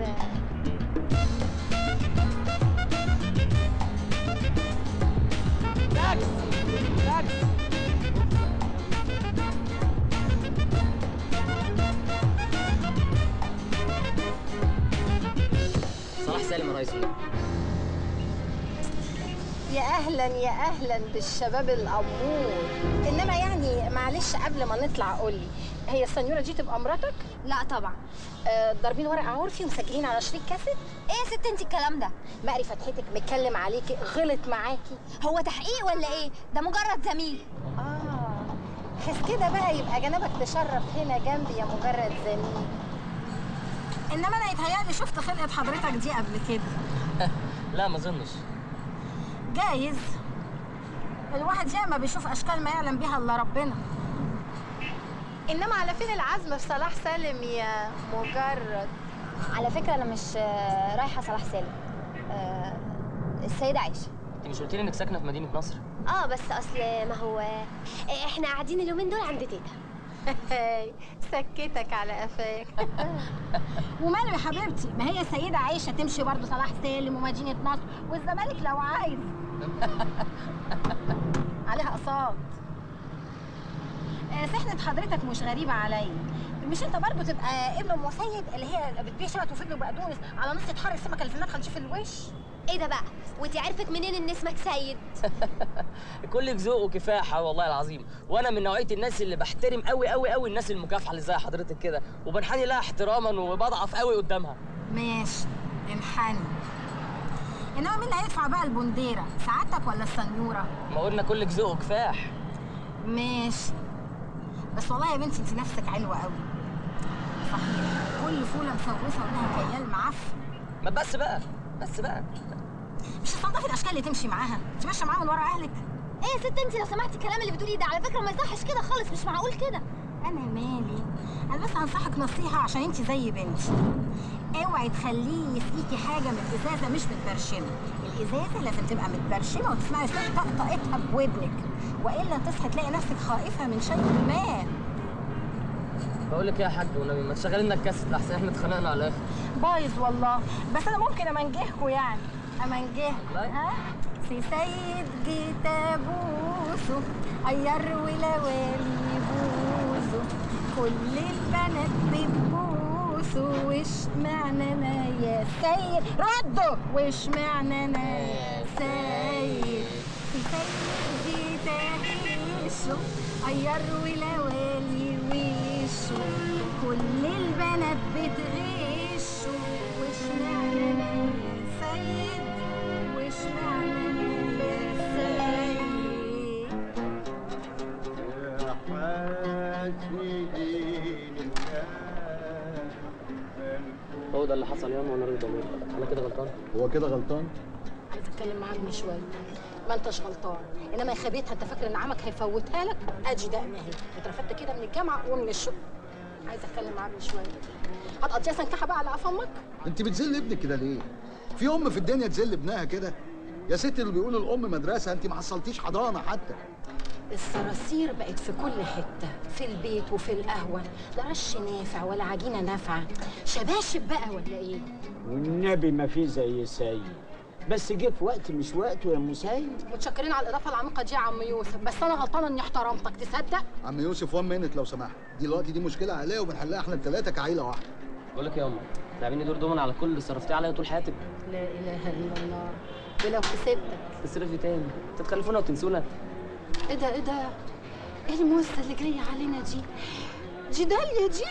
صلاح سالم يا ريس
يا اهلا يا اهلا بالشباب الامور انما يعني معلش قبل ما نطلع قول لي هي السنيوره دي تبقى مراتك
لا طبعا
آه ضاربين ورق عرفي ومسجلين على شريك كاسيت
ايه يا ست انت الكلام ده
مقري فتحتك متكلم عليكي غلط معاكي
هو تحقيق ولا ايه ده مجرد زميل
اه حس كده بقى يبقى جنبك تشرف هنا جنبي يا مجرد زميل انما انا يتهيألي شفت خلقه حضرتك دي قبل كده
لا ما اظنش
جايز الواحد ياما بيشوف اشكال ما يعلم بيها الا ربنا انما على فين العزم في صلاح سالم يا مجرد
على فكرة انا مش آه، رايحة صلاح سالم آه، السيدة عائشة
انت مش قلت لي انك ساكنه في مدينه نصر
اه بس اصل ما هو آه، احنا قاعدين اليومين دول عند تيتا
سكتك على قفاك وماله يا حبيبتي ما هي سيدة عايشة تمشي برضه صلاح سالم ومدينة نصر والزمالك لو عايز عليها قصاد آه، سحنة حضرتك مش غريبة عليا مش انت برضه تبقى ابن ام سيد اللي هي بتبيع شبت وفجل وبقدونس على نص حر السمكة اللي في المدخل دي في الوش
ايه ده بقى وانت عرفت منين ان اسمك سيد
كلك ذوق وكفاحه والله العظيم وانا من نوعيه الناس اللي بحترم قوي قوي قوي الناس المكافحه اللي زي حضرتك كده وبنحني لها احتراما وبضعف قوي قدامها
ماشي انحني انما مين اللي هيدفع بقى البنديرة سعادتك ولا السنيورة
ما قلنا كلك ذوق وكفاح
ماشي بس والله يا بنتي انت نفسك حلوة قوي صحيح كل فولة مسوسة ولها كيال معفن
ما بس بقى بس بقى
مش هتنضفي الاشكال اللي تمشي معاها انت ماشيه معاها من ورا اهلك
ايه يا ست انت لو سمعتي الكلام اللي بتقوليه ده على فكرة ما يصحش كده خالص مش معقول كده
انا مالي انا بس هنصحك نصيحه عشان انت زي بنتي اوعي تخليه يسقيكي حاجه من الازازه مش متبرشمه الازازه لازم تبقى متبرشمه وتسمعي صوت طقطقتها بودنك والا تصحي تلاقي نفسك خائفه من شيء ما
بقول لك ايه يا حاج والنبي ما تشغلي لنا الكاسيت لحسن احنا اتخانقنا على الاخر
بايظ والله بس انا ممكن امنجهكوا يعني امنجهكوا ها سي سيد جيت ابوسه غير ولوالي بوزه كل البنات بتبوسه وش معنى انا يا سيد ردوا وش معنى انا يا سيد سي سيد جيت اعيشه غير ولوالي وشه كل البنات بتغشه وش معنى انا
هو ده اللي حصل ياما وانا راجل ضمير انا كده غلطان
هو كده غلطان
عايز اتكلم معاه ابني شويه ما انتش غلطان انما يا خبيتها انت فاكر ان عمك هيفوتها لك ادي دقن اهي اترفدت كده من الجامعه ومن الشغل عايز اتكلم معاه ابني شويه هتقضيها سنكحه بقى على قف امك
انت بتذل ابنك كده ليه في ام في الدنيا تذل ابنها كده يا ست اللي بيقولوا الام مدرسه انت ما حصلتيش حضانه حتى
الصراصير بقت في كل حته في البيت وفي القهوه لا رش نافع ولا عجينه نافعه شباشب بقى ولا ايه
والنبي ما في زي سيد بس جه في وقت مش وقته يا مسيد
متشكرين على الاضافه العميقه دي يا عم يوسف بس انا غلطانه اني احترمتك تصدق
عم يوسف وان مينت لو سمحت دلوقتي دي مشكله عائليه وبنحلها احنا الثلاثه كعيله واحده
بقول لك يا ياما تلعبيني دور دومن على كل اللي صرفتيه عليا طول حياتك
لا اله الا الله ولو كسبتك
تصرفي تاني تتخلفونا وتنسونا
ايه ده ايه ده ايه الموزه اللي جايه علينا دي دي داليا دي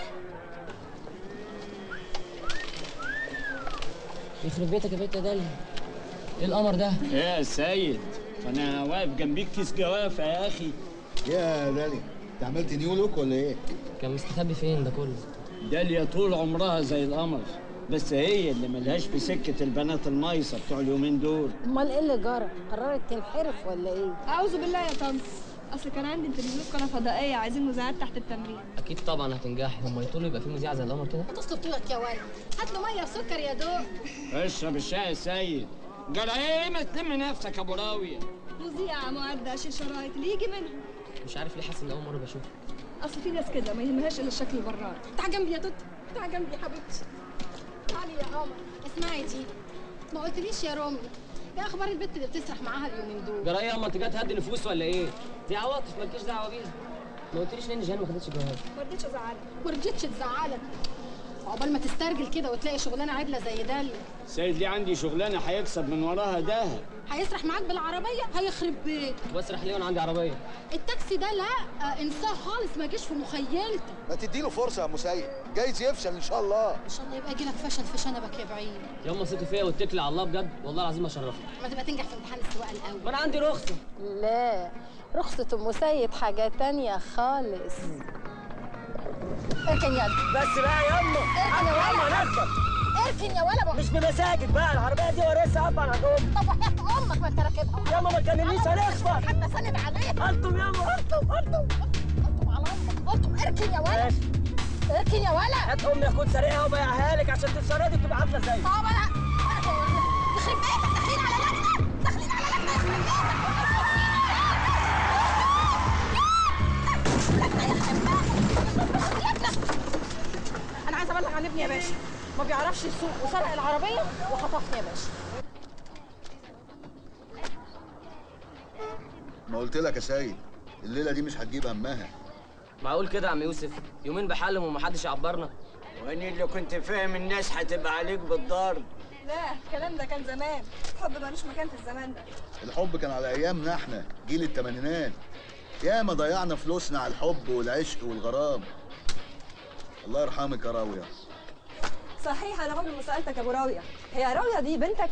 يخرب بيتك يا بنت يا داليا ايه القمر ده
يا سيد انا واقف جنبيك كيس جوافه يا اخي
يا داليا انت عملت نيو لوك ولا ايه
كان مستخبي فين ده كله
داليا طول عمرها زي القمر بس هي اللي ملهاش في سكه البنات المايصه بتوع اليومين دول
امال ايه اللي جرى قررت تنحرف ولا ايه
اعوذ بالله يا طنط اصل كان عندي انترفيو في قناه فضائيه عايزين مذيعات تحت التمرين
اكيد طبعا هتنجحي هم يطولوا يبقى في مذيع زي القمر كده
هتصلب طولك يا ولد هات له ميه وسكر يا دوق
اشرب الشاي يا سيد جرى ايه ما تلم نفسك يا ابو راويه
مذيعه معدة اشيل شرايط اللي يجي منها
مش عارف ليه حاسس ان اول مره بشوفك
اصل في ناس كده ما يهمهاش الا الشكل البرار
تعال جنبي يا توت تعال جنبي يا حبيبتي تعالي يا قمر اسمعي دي ما قلتليش يا رومي ايه اخبار البت اللي بتسرح معاها اليومين دول
جرى ايه يا اما انت جاي تهدي نفوس ولا ايه دي عواطف مالكيش دعوه بيها ما قلتليش ليه ان جيهان ما خدتش جواز
ما رضيتش ازعلك
ما رضيتش تزعلك عقبال ما تسترجل كده وتلاقي شغلانه عدله زي داليا
سيد ليه عندي شغلانه هيكسب من وراها دهب
هيسرح معاك بالعربيه هيخرب بيت
بسرح ليه وانا عندي عربيه
التاكسي ده لا آه، انساه خالص ما جاش في مخيلتك
ما تديله فرصه يا مسيد جايز يفشل ان شاء الله
ان شاء الله يبقى يجيلك فشل في شنبك يا بعيد
يا اما ثقي فيا واتكلي على الله بجد والله العظيم اشرفك
ما تبقى تنجح في امتحان السواقه الاول
ما انا عندي رخصه
لا رخصة ام سيد حاجة تانية خالص اركن يلا
بس بقى يما
اركن يا ولا
نفسك
اركن يا ولا
مش بمساجد بقى العربيه دي ورثها ابا عن امي
طب وحياة امك ما انت راكبها
يما ما تكلمنيش هنخبط
حتى سند عليها
انتم يما
انتم انتم انتم على امك انتم اركن يا ولا اركن يا ولا
هات امي اكون سارقها وبيعها لك عشان تتشردي دي بتبقى عامله زي
طب انا يخرب بيتك داخلين على لجنة داخلين على لجنة يخرب انا عايزه ابلغ عن ابني يا باشا ما بيعرفش يسوق وسرق العربيه وخطفني يا باشا
ما قلت لك يا سيد الليله دي مش هتجيب همها
معقول كده يا عم يوسف يومين بحلم ومحدش يعبرنا
واني اللي كنت فاهم الناس هتبقى عليك بالضرب
لا الكلام ده كان زمان الحب ملوش مكان في الزمان ده
الحب كان على ايامنا احنا جيل الثمانينات ياما ضيعنا فلوسنا على الحب والعشق والغرام الله يرحمك يا راويه
صحيح انا عمري ما سالتك يا ابو راويه هي راويه دي بنتك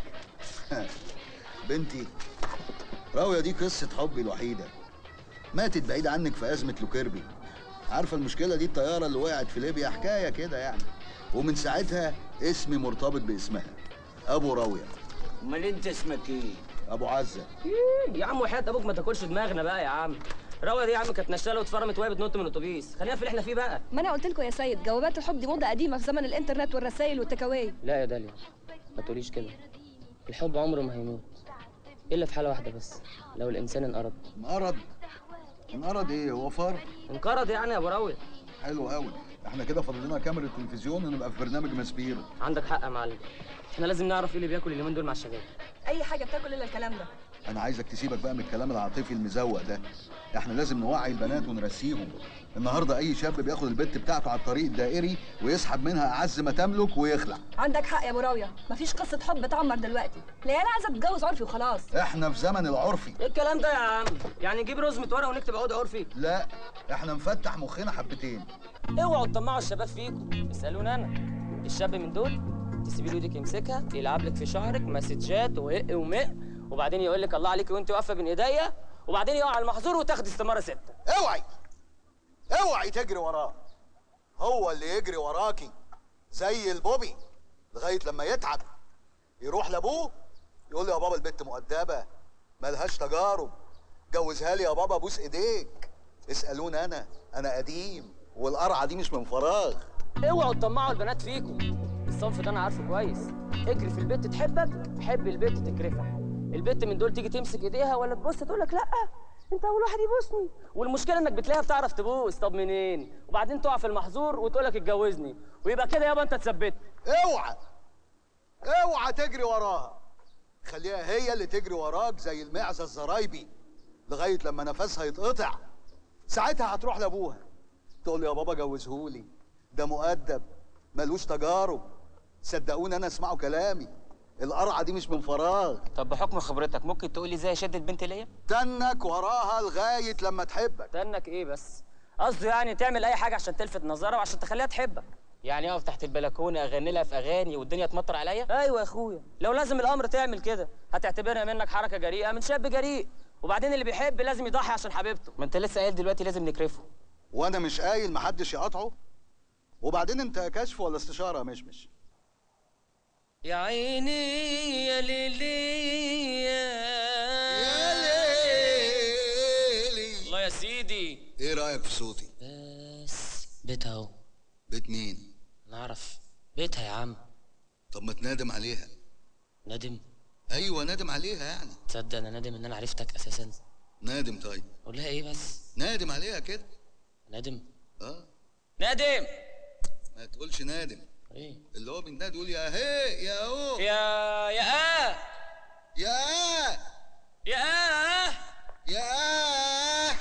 بنتي راويه دي قصه حبي الوحيده ماتت بعيد عنك في ازمه لوكيربي عارفه المشكله دي الطياره اللي وقعت في ليبيا حكايه كده يعني ومن ساعتها اسمي مرتبط باسمها ابو راويه
امال انت اسمك ايه
ابو عزه
يا عم وحياة ابوك ما تاكلش دماغنا بقى يا عم راوية دي يا عم كانت نشاله واتفرمت وهي بتنط من الاتوبيس خلينا في اللي احنا فيه بقى
ما انا قلت لكم يا سيد جوابات الحب دي موضه قديمه في زمن الانترنت والرسائل والتكاوي
لا يا داليا ما تقوليش كده الحب عمره ما هيموت الا في حاله واحده بس لو الانسان انقرض
انقرض انقرض ايه هو فار
انقرض يعني يا ابو راوية
حلو قوي احنا كده فاضل لنا كاميرا تلفزيون ونبقى في برنامج مسبير
عندك حق يا معلم احنا لازم نعرف ايه اللي بياكل اليومين دول مع الشباب
اي حاجه بتاكل الا الكلام ده
انا عايزك تسيبك بقى من الكلام العاطفي المزوق ده احنا لازم نوعي البنات ونرسيهم النهارده اي شاب بياخد البت بتاعته على الطريق الدائري ويسحب منها اعز ما تملك ويخلع
عندك حق يا ابو راويه مفيش قصه حب تعمر دلوقتي العيال عايزه تتجوز عرفي وخلاص
احنا في زمن العرفي
ايه الكلام ده يا عم يعني نجيب رزمة ورقه ونكتب عقد عرفي
لا احنا نفتح مخنا حبتين
اوعوا تطمعوا الشباب فيكم اسالوني انا الشاب من دول تسيبي له ايدك يمسكها يلعب لك في شعرك مسجات وهق ومق وبعدين يقول لك الله عليك وانت واقفه بين ايديا وبعدين يقع على المحظور وتاخدي استماره سته
اوعي اوعي تجري وراه هو اللي يجري وراكي زي البوبي لغايه لما يتعب يروح لابوه يقول له يا بابا البت مؤدبه ملهاش تجارب جوزها لي يا بابا بوس ايديك اسالوني انا انا قديم والقرعه دي مش من فراغ
اوعوا تطمعوا البنات فيكم الصنف ده انا عارفه كويس اجري في البت تحبك حب البت تكرفك البت من دول تيجي تمسك ايديها ولا تبص تقول لك لا انت اول واحد يبوسني والمشكله انك بتلاقيها بتعرف تبوس طب منين وبعدين تقع في المحظور وتقول لك اتجوزني ويبقى كده يابا انت اتثبت
اوعى اوعى تجري وراها خليها هي اللي تجري وراك زي المعزه الزرايبي لغايه لما نفسها يتقطع ساعتها هتروح لابوها تقول له يا بابا جوزهولي ده مؤدب ملوش تجارب صدقوني انا اسمعوا كلامي القرعه دي مش من فراغ
طب بحكم خبرتك ممكن تقول لي ازاي شدت بنت ليا
تنك وراها لغايه لما تحبك
تنك ايه بس قصده يعني تعمل اي حاجه عشان تلفت نظرها وعشان تخليها تحبك يعني اقف تحت البلكونه اغني لها في اغاني والدنيا تمطر عليا ايوه يا اخويا لو لازم الامر تعمل كده هتعتبرها منك حركه جريئه من شاب جريء وبعدين اللي بيحب لازم يضحي عشان حبيبته ما انت لسه قايل دلوقتي لازم نكرفه
وانا مش قايل محدش يقاطعه وبعدين انت كشف ولا استشاره يا مشمش
يا عيني يا ليلي يا
ليلي
الله يا سيدي
ايه رايك في صوتي
بس بيتها اهو
بيت مين
نعرف بيتها يا عم
طب ما تنادم عليها
ندم
ايوه نادم عليها يعني
تصدق انا نادم ان انا عرفتك اساسا
نادم طيب
اقول لها ايه بس
نادم عليها كده
نادم
اه
نادم
ما تقولش نادم
ايه
اللي هو بينادي يقول يا هي يا هو
يا يا اه
يا آه
يا اه
يا آه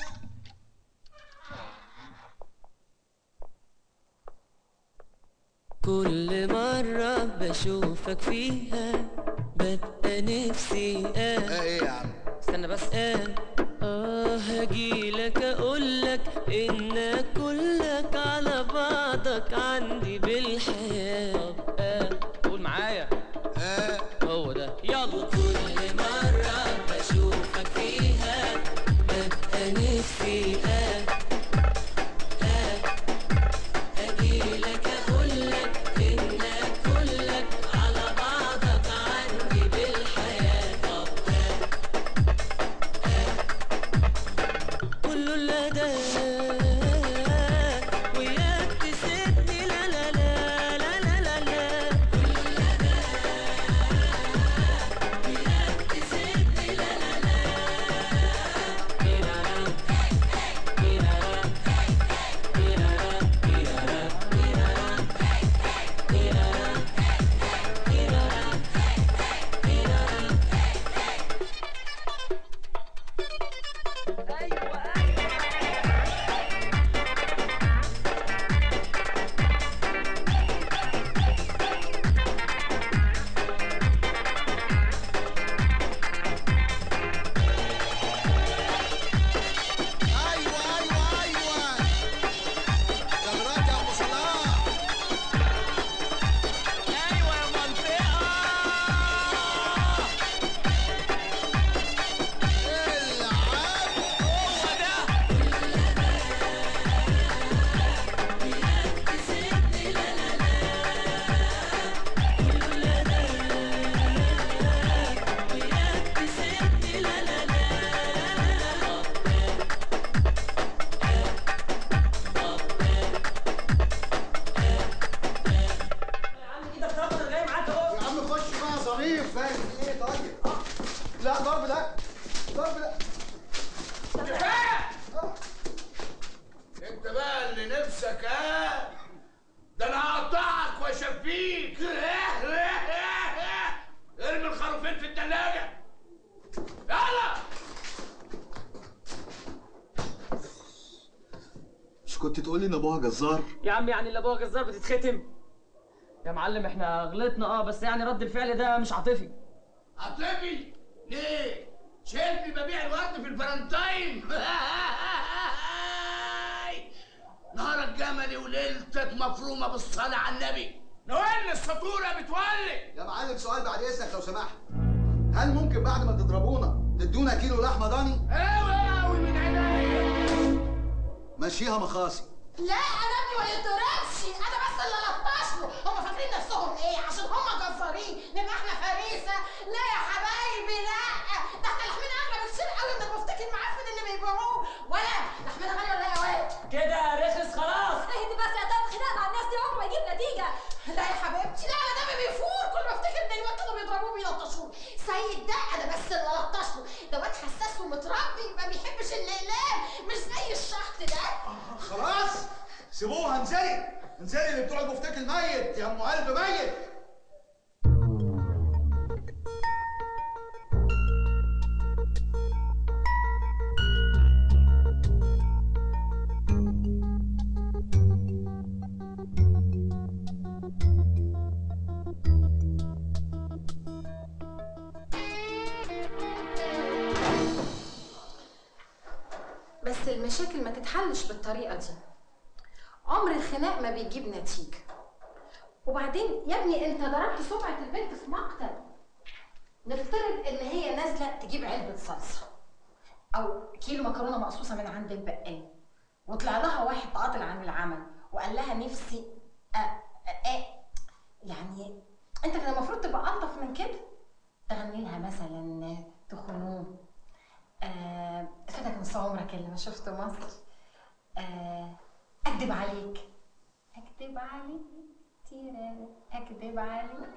كل مرة بشوفك فيها ببقى نفسي اه
ايه يا عم
استنى بس
اه اه هجيلك اقولك انك كلك على بعضك عندي بالحياة
طب اه قول معايا
اه
هو ده يلا
كل مرة بشوفك فيها ببقى نفسي اه اه هجيلك اقولك انك كلك على بعضك عندي بالحياة طب كله لا ده وياك تسيبني لا لا لا لا لا لا لا كله لا ده وياك تسيبني لا لا لا بيرارا بيرارا بيرارا بيرارا بيرارا بيرارا بيرارا بيرارا
ايوه ايوه ايوه كاميرات يا ابو صلاح
ايوه يا منطقة
يا عم خش بقى ظريف فاهم ايه طيب لا ضرب لا ضرب لا
انت بقى اللي نفسك ها ده انا هقطعك واشفيك ارمي الخروفين في التلاجة يلا
مش كنت تقول لي ان ابوها جزار
يا عم يعني اللي ابوها جزار بتتختم يا معلم احنا غلطنا اه بس يعني رد الفعل ده مش عاطفي
عاطفي ليه شايفني ببيع الورد في الفرنتاين نهارك جملي وليلتك مفرومه بالصلاه على النبي نوال السطوره بتولي
يا معلم سؤال بعد اذنك لو سمحت هل ممكن بعد ما تضربونا تدونا كيلو لحمه ضاني
اوي اوي من عينيا
مشيها مخاصي
لا انا ابني ما يتضربش انا بس اللي لطشني
نلطش له هم فاكرين نفسهم ايه عشان هم جزارين نبقى احنا فريسه لا يا حبايبي لا ده احنا لحمنا اغلى بكتير قوي من المفتك المعفن اللي بيبيعوه ولا لحمنا غالي ولا ايه يا واد
كده رخص خلاص
اهدي بس يا طب خناق مع الناس دي عمره ما يجيب نتيجه
لا يا حبيبتي لا ده ما بيفور كل ما افتكر ان الواد كانوا بيضربوه بيلطشوه سيد ده انا بس اللي لطش له ده واد حساس ومتربي ما بيحبش الاقلام مش زي الشحط ده
خلاص سيبوها انزلي انزلي اللي بتوع المفتك الميت يا ام قلب ميت
بس المشاكل ما تتحلش بالطريقه دي عمر الخناق ما بيجيب نتيجه وبعدين يا ابني انت ضربت سمعه البنت في مقتل نفترض ان هي نازله تجيب علبه صلصه او كيلو مكرونه مقصوصه من عند البقال وطلع لها واحد عاطل عن العمل وقال لها نفسي أ... أ... أ... يعني انت كان المفروض تبقى الطف من كده تغني لها مثلا تخنوه آه، فاتك نص عمرك اللي ما شفت مصر آه، اكدب عليك اكدب عليك تيرا اكدب عليك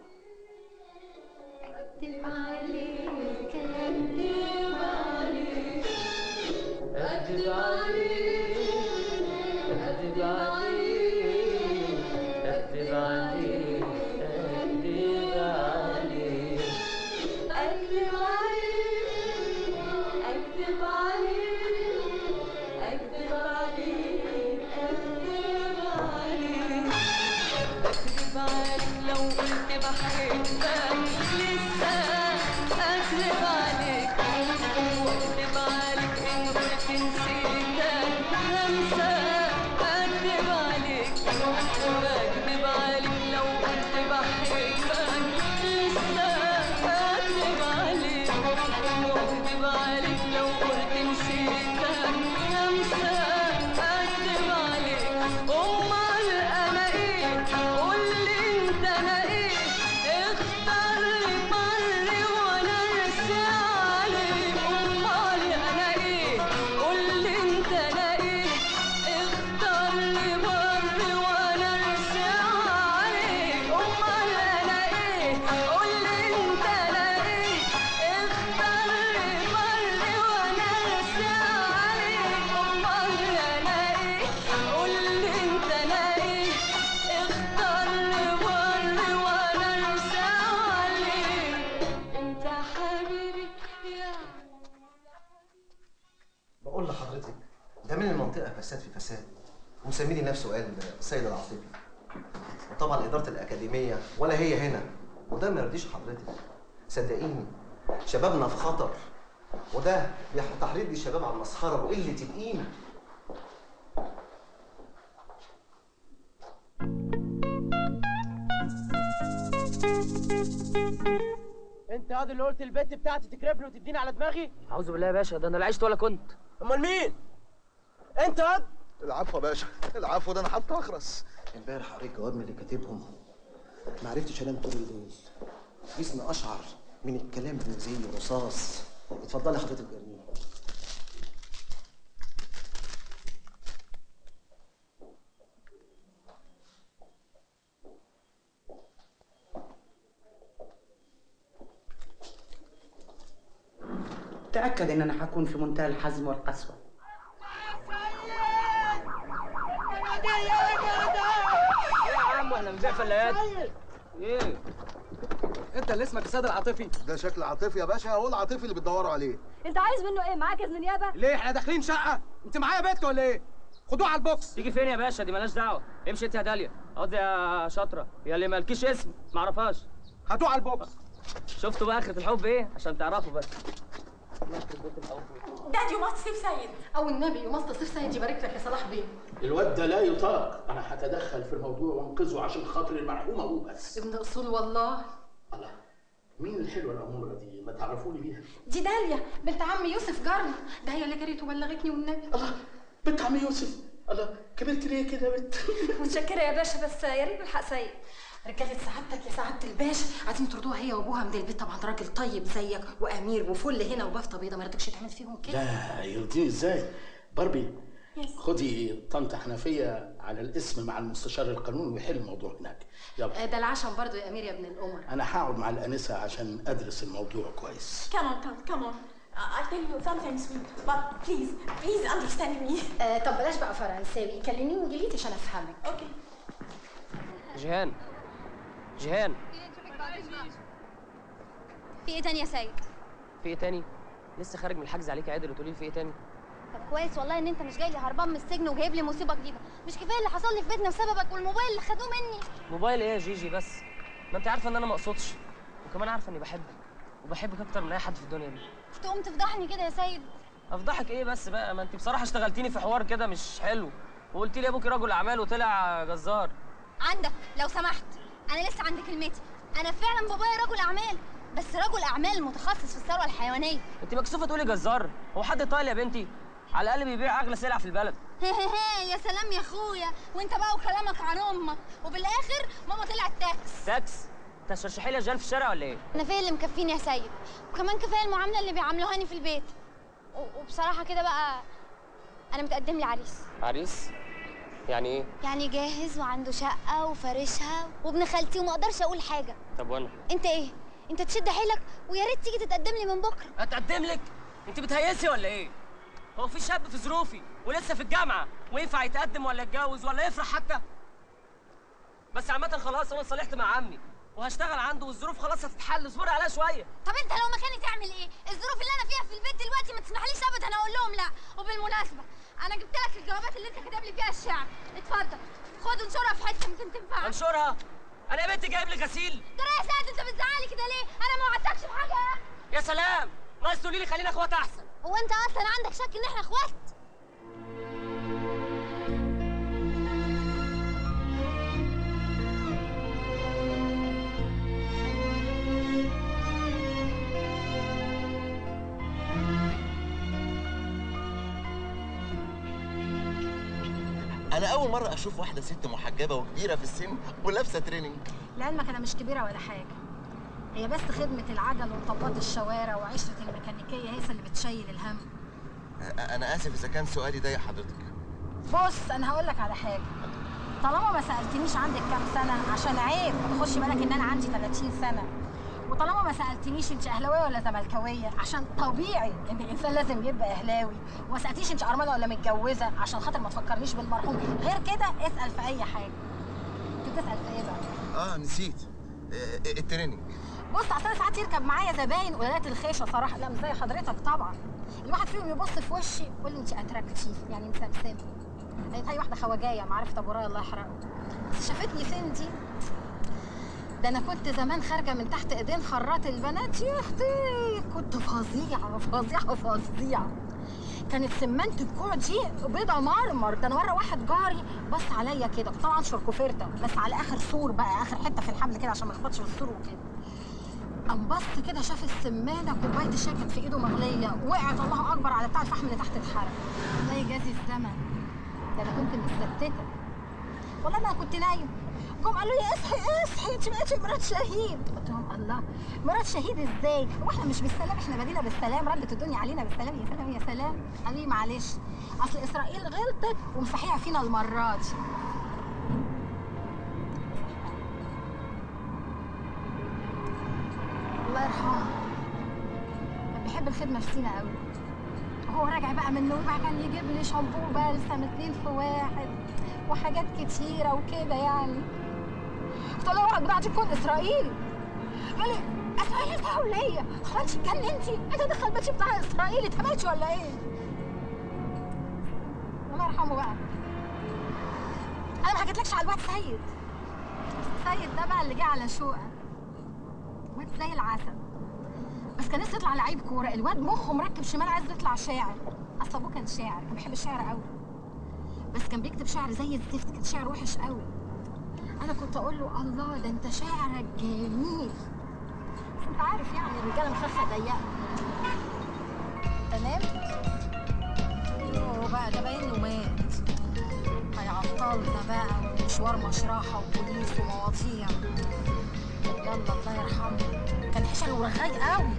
اكدب عليك اكدب عليك
اكدب عليك اكدب عليك اكدب عليك اكدب عليك
أكذب عليك أكذب عليك أكذب عليك أكذب عليك أكذب عليك لو قلت بحبك لسه أكذب عليك وأكذب عليك إن قلت نسيتك همسة أكذب عليك أكذب عليك لو قلت بحبك لسه أكذب عليك وأكذب عليك لو قلت نسيتك همسة أكذب عليك أمال أنا إيه قول لي أنت أنا إيه اختار لي مري وأنا أرسي عليك أمال أنا إيه قول لي أنت أنا إيه اختار لي مري وأنا أرسي عليك أمال أنا إيه قول لي أنت أنا إيه اختار لي مري وأنا أرسي عليك أمال أنا إيه قول لي أنت أنا إيه اختار لي مري وأنا أرسي عليك أنت حبيبي يا
بقول لحضرتك ده من المنطقة فساد في فساد ومسميني نفسه قال السيد العاطفي وطبعا إدارة الأكاديمية ولا هي هنا وده ما يرضيش حضرتك صدقيني شبابنا في خطر وده بيح- تحريض الشباب على المسخرة وقلة القيمة
انت ياض اللي قلت البت بتاعتي تكرف لي وتديني على دماغي
اعوذ بالله يا باشا ده انا لا عشت ولا كنت
امال مين انت ياض
العفو يا باشا العفو ده انا حتى اخرس
امبارح قريت جواب من اللي كاتبهم ما عرفتش انام طول الليل جسمي اشعر من الكلام اللي زي الرصاص اتفضلي حضرتك جرنين
تأكد إن أنا هكون في منتهى الحزم والقسوة
يا عم واحنا بنبيع فلايات ايه
انت اللي اسمك السيد العاطفي ده شكل عاطفي يا باشا هو العاطفي اللي بتدوروا عليه
انت عايز منه ايه معاك اذن نيابه
ليه احنا داخلين شقه انت معايا بنت ولا ايه خدوها على البوكس
تيجي فين يا باشا دي مالهاش دعوه امشي انت يا داليا قصدي يا شاطره يا اللي مالكيش اسم معرفهاش
هاتوه على البوكس
شفتوا بقى اخره الحب ايه عشان تعرفوا بس
داد يو ماست سيف سيد او النبي يو ماست سيف سيد يبارك لك يا صلاح بيه
الواد ده لا يطاق انا هتدخل في الموضوع وانقذه عشان خاطر المرحومه هو بس
ابن اصول والله
مين الحلوه الاموره دي ما تعرفوني بيها
دي داليا بنت عم يوسف جارنا ده هي اللي جريت وبلغتني والنبي
الله بنت عم يوسف الله كبرت ليه كده يا بنت
متشكرة يا باشا بس يا ريت نلحق سيد
رجاله سعادتك يا سعاده الباشا عايزين تردوها هي وابوها من البيت طبعا راجل طيب زيك وامير وفل هنا وبافته بيضه ما يرضكش تعمل فيهم كده
لا يرضيني ازاي باربي خدي طنط حنفيه على الاسم مع المستشار القانوني ويحل الموضوع هناك يلا
آه، ده العشم برضو يا امير يا ابن الامر
انا هقعد مع الانسه عشان ادرس الموضوع كويس
Come on, come, come on. Uh, I'll tell you something sweet, but please, please understand me.
آه طب بلاش بقى فرنساوي كلميني انجليزي عشان افهمك
اوكي
جيهان جيهان
في ايه تاني يا سيد
في ايه تاني لسه خارج من الحجز عليك عادل وتقولي لي في ايه تاني
طب كويس والله ان انت مش جاي لي هربان من السجن وجايب لي مصيبه جديده مش كفايه اللي حصل لي في بيتنا بسببك والموبايل اللي خدوه مني
موبايل ايه يا جيجي بس ما انت عارفه ان انا ما اقصدش وكمان عارفه اني بحبك وبحبك اكتر من اي حد في الدنيا دي
تقوم تفضحني كده يا سيد
افضحك ايه بس بقى ما انت بصراحه اشتغلتيني في حوار كده مش حلو وقلت لي ابوكي رجل اعمال وطلع جزار
عندك لو سمحت انا لسه عند كلمتي انا فعلا بابايا رجل اعمال بس رجل اعمال متخصص في الثروه الحيوانيه
انت مكسوفه تقولي جزار هو حد طايل يا بنتي على الاقل بيبيع اغلى سلع في البلد
يا سلام يا اخويا وانت بقى وكلامك عن امك وبالاخر ماما طلعت تاكس
تاكس انت هتشرشحي لي جان في الشارع ولا ايه
انا فيا اللي مكفيني يا سيد وكمان كفايه المعامله اللي بيعاملوهاني في البيت و- وبصراحه كده بقى انا متقدم لي عريس
عريس يعني ايه
يعني جاهز وعنده شقه وفارشها وابن خالتي وما اقدرش اقول حاجه
طب وانا
انت ايه انت تشد حيلك ويا ريت تيجي تتقدم لي من بكره
اتقدم لك انت بتهيسي ولا ايه هو في شاب في ظروفي ولسه في الجامعه وينفع يتقدم ولا يتجوز ولا يفرح حتى بس عامه خلاص انا صالحت مع عمي وهشتغل عنده والظروف خلاص هتتحل اصبري عليها شويه
طب انت لو مكاني تعمل ايه الظروف اللي انا فيها في البيت دلوقتي ما تسمحليش ابدا اقول لهم لا وبالمناسبه انا جبت لك الجوابات اللي انت كاتب لي فيها الشعر اتفضل خد انشرها في حته يمكن تنفعك
انشرها انا يا بنتي جايب لي غسيل
ترى يا سعد انت بتزعلي كده ليه انا ما وعدتكش بحاجه يا اخي
يا سلام ناقص تقولي لي خلينا اخوات احسن
هو انت اصلا عندك شك ان احنا اخوات
انا اول مره اشوف واحده ست محجبه وكبيره في السن ولابسه تريننج
لعلمك انا مش كبيره ولا حاجه هي بس خدمه العجل ومطبات الشوارع وعشره الميكانيكيه هي اللي بتشيل الهم
انا اسف اذا كان سؤالي ضايق حضرتك
بص انا هقول لك على حاجه طالما ما سالتنيش عندك كام سنه عشان عيب ما تخش بالك ان انا عندي 30 سنه وطالما ما سالتنيش انت اهلاويه ولا زملكاويه عشان طبيعي ان الانسان لازم يبقى اهلاوي وما سالتيش انت ارمله ولا متجوزه عشان خاطر ما تفكرنيش بالمرحوم غير كده اسال في اي حاجه انت بتسال في ايه بقى
اه نسيت آه، التريننج
بص اصل أنا ساعات يركب معايا زباين قلالات الخيشه صراحه لا مش زي حضرتك طبعا الواحد فيهم يبص في وشي يقول لي انت اتراكتيف يعني مسمسمه لقيت هي واحده خواجايه معرفه ابو راي الله يحرقه بس شافتني فين دي ده انا كنت زمان خارجه من تحت ايدين خرات البنات يا اختي كنت فظيعه فظيعه فظيعه كانت سمنت الكوع دي بيضه مرمر ده انا مره واحد جاري بص عليا كده كنت طبعا شركوفرته بس على اخر سور بقى اخر حته في الحمل كده عشان ما يخبطش في السور وكده قام بص كده شاف السمانه كوبايه الشاي كانت في ايده مغليه وقعت الله اكبر على بتاع الفحم اللي تحت الحرق الله يجازي الزمن ده انا كنت متستته والله انا كنت نايم جم قالوا لي اصحي اصحي انت بقيتي مرات شهيد قلت لهم الله مرات شهيد ازاي هو احنا مش بالسلام احنا بدينا بالسلام ردت الدنيا علينا بالسلام يا سلام يا سلام قالوا لي معلش اصل اسرائيل غلطت ومسحيها فينا المره دي الله يرحمه كان بيحب الخدمه في سينا قوي هو راجع بقى من نوبة كان يجيب لي شامبو بلسم اتنين في واحد وحاجات كتيرة وكده يعني قلت له اوعى بتاعتي تكون اسرائيل قال لي اسرائيل دولية هو انت اتجننتي؟ انت دخل بيتي بتاع اسرائيل اتهبلتي ولا ايه؟ الله يرحمه بقى انا ما حكيتلكش على الواد سيد سيد ده بقى اللي جه على شقه واد زي العسل بس كان نفسه يطلع لعيب كوره الواد مخه مركب شمال عايز يطلع شاعر اصل ابوه كان شاعر كان بيحب الشعر قوي بس كان بيكتب شعر زي الزفت كان شعر وحش قوي انا كنت اقول له الله ده انت شاعرك جميل بس انت عارف يعني الرجاله مخفه ضيقه انت نمت؟ يوه بقى ده باين انه مات بطلنا بقى ومشوار مشرحة وبوليس ومواضيع يلا الله يرحمه كان حشر ورغاي قوي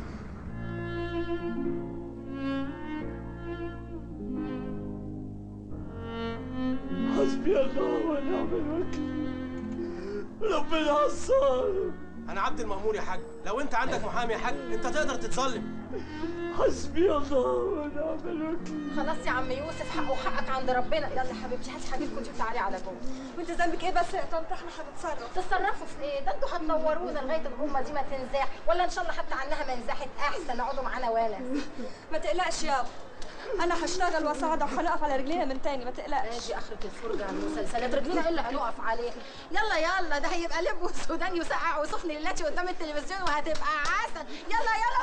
حسبي الله ونعم الوكيل ربنا عصار
انا عبد المأمور يا حاج لو انت عندك محامي يا حاج انت تقدر تتظلم
حسبي الله ونعم الوكيل
خلاص يا عم يوسف حقه وحقك عند ربنا يلا حبيبتي هاتي حبيبك وانتي تعالي على جوه
وانت ذنبك ايه بس يا طنط احنا هنتصرف
تتصرفوا في ايه ده انتوا هتنورونا لغايه الامه دي ما تنزاح ولا ان شاء الله حتى عنها ما نزاحت احسن اقعدوا معانا ولا
ما تقلقش يابا انا هشتغل واساعدها وهنقف على رجلينا من تاني ما تقلقش
ادي اخرة الفرجة على المسلسلات رجلينا ايه اللي هنقف عليه يلا يلا ده هيبقى لب وسوداني وسقع وسخن ليلاتي قدام التلفزيون وهتبقى عسل يلا يلا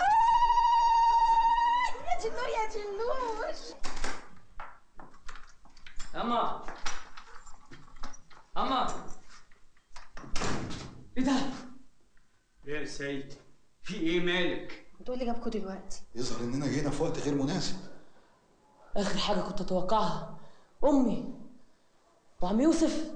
يا جنور يا جنور
اما اما ايه ده؟
ايه يا سيد في ايه مالك
انتوا اللي جابكوا دلوقتي
يظهر اننا جينا في وقت غير مناسب
اخر حاجه كنت اتوقعها امي وعم يوسف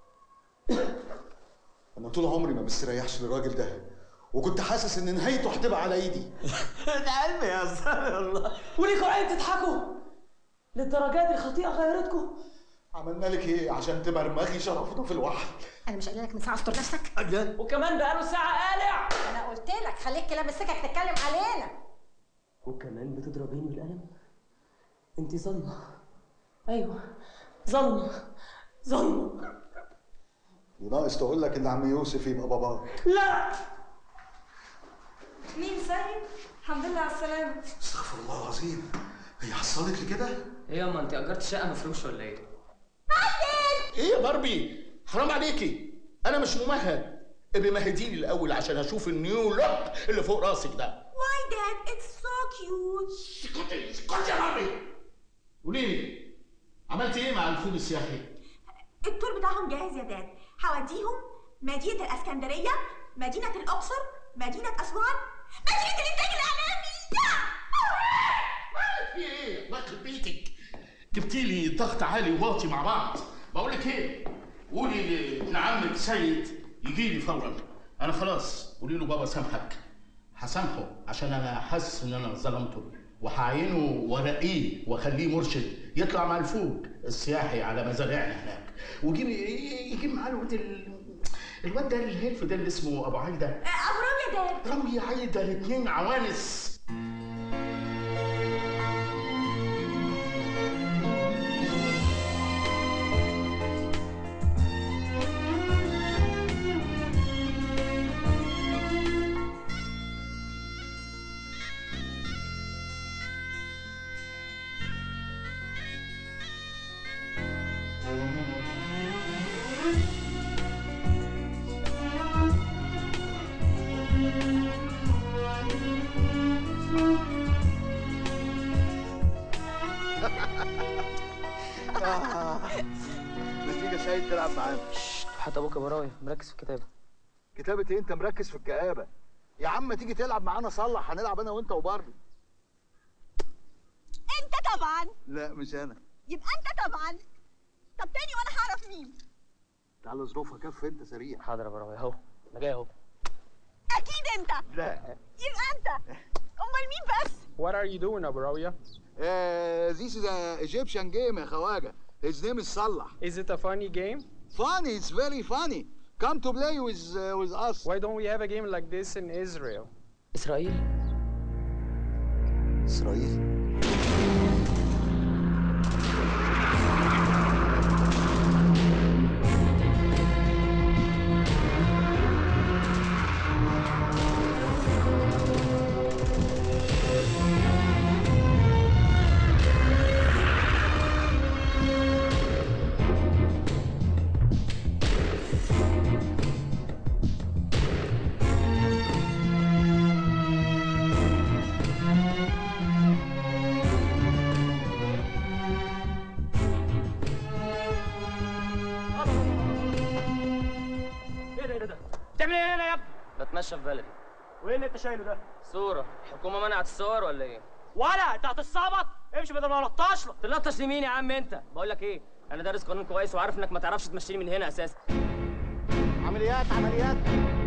انا طول عمري ما مستريحش للراجل ده وكنت حاسس ان نهايته هتبقى على ايدي
ده قلبي يا زلمه والله
وليكوا عين تضحكوا للدرجات دي الخطيئه غيرتكم
عملنا لك ايه عشان تمرمغي شرفنا في الوحل
انا مش قايله لك من ساعه استر نفسك
وكمان بقاله ساعه قالع
انا قلت لك خليك كلاب السكك تتكلم علينا
وكمان بتضربيني بالقلم انت ظلمه ايوه ظلمه ظلمه
وناقص تقول لك ان عم يوسف يبقى باباك
لا
مين سيد الحمد لله على السلامه
استغفر الله العظيم هي حصلت لي كده
ايه ياما انت اجرت شقه مفروش ولا ايه
ايه يا باربي حرام عليكي انا مش ممهد ابقي مهدي لي الاول عشان اشوف النيو لوك اللي فوق راسك ده
Why, Dad? It's so cute.
اسكتي اسكتي يا باربي قولي لي عملت ايه مع الفود السياحي
التور بتاعهم جاهز يا داد هوديهم مدينة الإسكندرية مدينة الأقصر مدينة أسوان مدينة الإنتاج الإعلامي
في ايه الله يخرب بيتك جبتي لي ضغط عالي وواطي مع بعض بقول لك ايه قولي لابن عمك سيد يجي لي فورا انا خلاص قولي له بابا سامحك هسامحه عشان انا حاسس ان انا ظلمته وهعينه وارقيه واخليه مرشد يطلع مع الفوج السياحي على مزارعنا هناك ويجيب يجيب معاه الواد ال- الواد ده الهلف ده اللي اسمه ابو عايده
أبو رامي يا داد
رامي عايده الاثنين عوانس
ما تيجي يا سيد تلعب معانا
حتى ابوك يا براوي مركز في الكتابه
كتابة ايه انت مركز في الكآبة يا عم ما تيجي تلعب معانا صلح هنلعب انا وانت وباربي
أنت طبعا
لا مش انا
يبقى أنت طبعا طب تاني وأنا هعرف مين
تعال ظروفها كف انت سريع
حاضر يا براوي اهو انا جاي اهو
أكيد أنت
لا
يبقى أنت أمال مين بس
What are you doing, Abraria? Uh, this is an Egyptian game يا خواجة. His name is Salah.
Is it a funny game?
Funny, it's very funny. Come to play with uh, with us.
Why don't we have a game like this in Israel?
اسرائيل
إسرائيل
ايه ده ايه ده ده بتعمل ايه هنا يا ابني
بتمشى في بلدي
وايه اللي انت شايله ده
صوره الحكومه منعت الصور ولا ايه
ولا انت هتتصابط امشي بدل ما الطش لك
تلطش لمين يا عم انت بقول لك ايه انا دارس قانون كويس وعارف انك ما تعرفش تمشيني من هنا اساسا
عمليات عمليات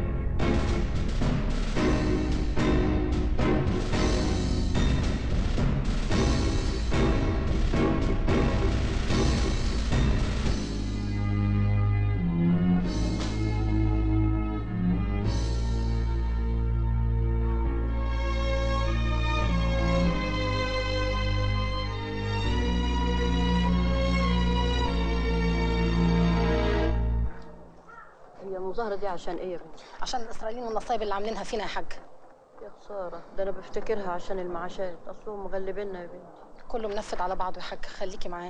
هي المظاهرة دي عشان ايه يا بنتي؟
عشان الاسرائيليين والنصايب اللي عاملينها فينا يا حاج
يا خسارة ده انا بفتكرها عشان المعاشات اصلهم مغلبيننا يا بنتي
كله منفذ على بعضه يا حاج خليكي معانا